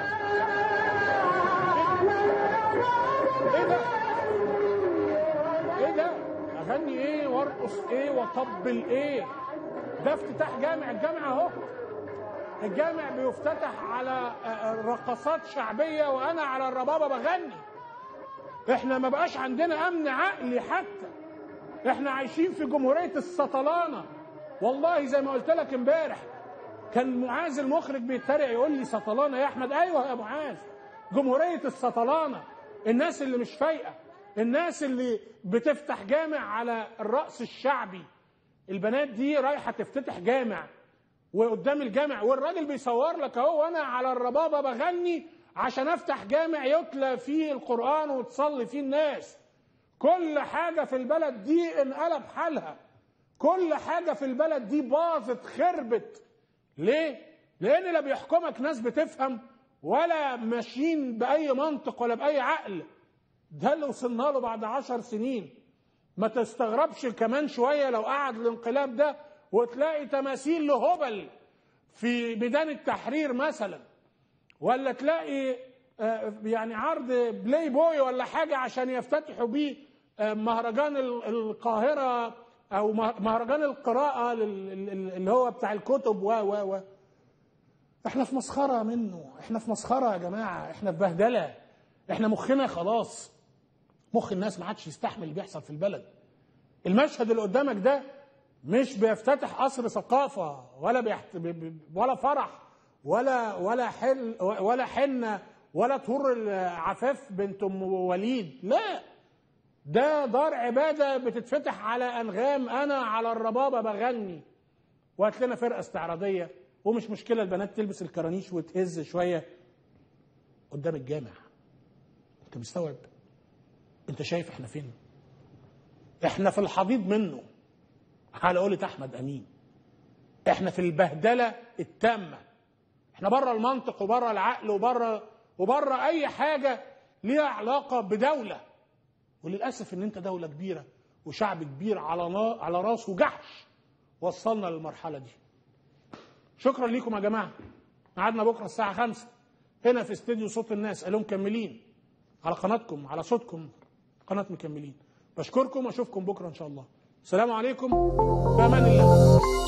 ايه ده ايه ده اغني ايه وارقص ايه واطبل ايه ده افتتاح جامع الجامع اهو الجامع بيفتتح على آه، آه، رقصات شعبيه وانا على الربابه بغني احنا ما بقاش عندنا امن عقلي حتى احنا عايشين في جمهوريه السطلانه والله زي ما قلت لك امبارح كان معاذ المخرج بيتريق يقول لي سطلانه يا احمد ايوه يا معاذ جمهوريه السطلانه الناس اللي مش فايقه الناس اللي بتفتح جامع على الرقص الشعبي البنات دي رايحه تفتتح جامع وقدام الجامع والراجل بيصور لك اهو وانا على الربابه بغني عشان افتح جامع يتلى فيه القران وتصلي فيه الناس كل حاجه في البلد دي انقلب حالها كل حاجه في البلد دي باظت خربت ليه لان لا بيحكمك ناس بتفهم ولا ماشيين باي منطق ولا باي عقل ده اللي وصلنا له بعد عشر سنين ما تستغربش كمان شويه لو قعد الانقلاب ده وتلاقي تماثيل لهبل في ميدان التحرير مثلا ولا تلاقي آه، يعني عرض بلاي بوي ولا حاجه عشان يفتتحوا بيه آه، مهرجان ال- القاهره او مه- مهرجان القراءه لل- ال- اللي هو بتاع الكتب و و و احنا في مسخره منه احنا في مسخره يا جماعه احنا في بهدله احنا مخنا خلاص مخ الناس ما عادش يستحمل اللي بيحصل في البلد المشهد اللي قدامك ده مش بيفتتح قصر ثقافه ولا بيحت... ب- ب- ولا فرح ولا ولا حل ولا حنه ولا طهور العفاف بنت ام وليد لا ده دار عباده بتتفتح على انغام انا على الربابه بغني وهات لنا فرقه استعراضيه ومش مشكله البنات تلبس الكرانيش وتهز شويه قدام الجامع انت مستوعب انت شايف احنا فين احنا في الحضيض منه على قولة احمد امين احنا في البهدله التامه احنا بره المنطق وبره العقل وبره وبره اي حاجه ليها علاقه بدوله وللاسف ان انت دوله كبيره وشعب كبير على نا... على راسه جحش وصلنا للمرحله دي شكرا ليكم يا جماعه ميعادنا بكره الساعه 5 هنا في استديو صوت الناس اليوم مكملين على قناتكم على صوتكم قناه مكملين بشكركم واشوفكم بكره ان شاء الله السلام عليكم في امان الله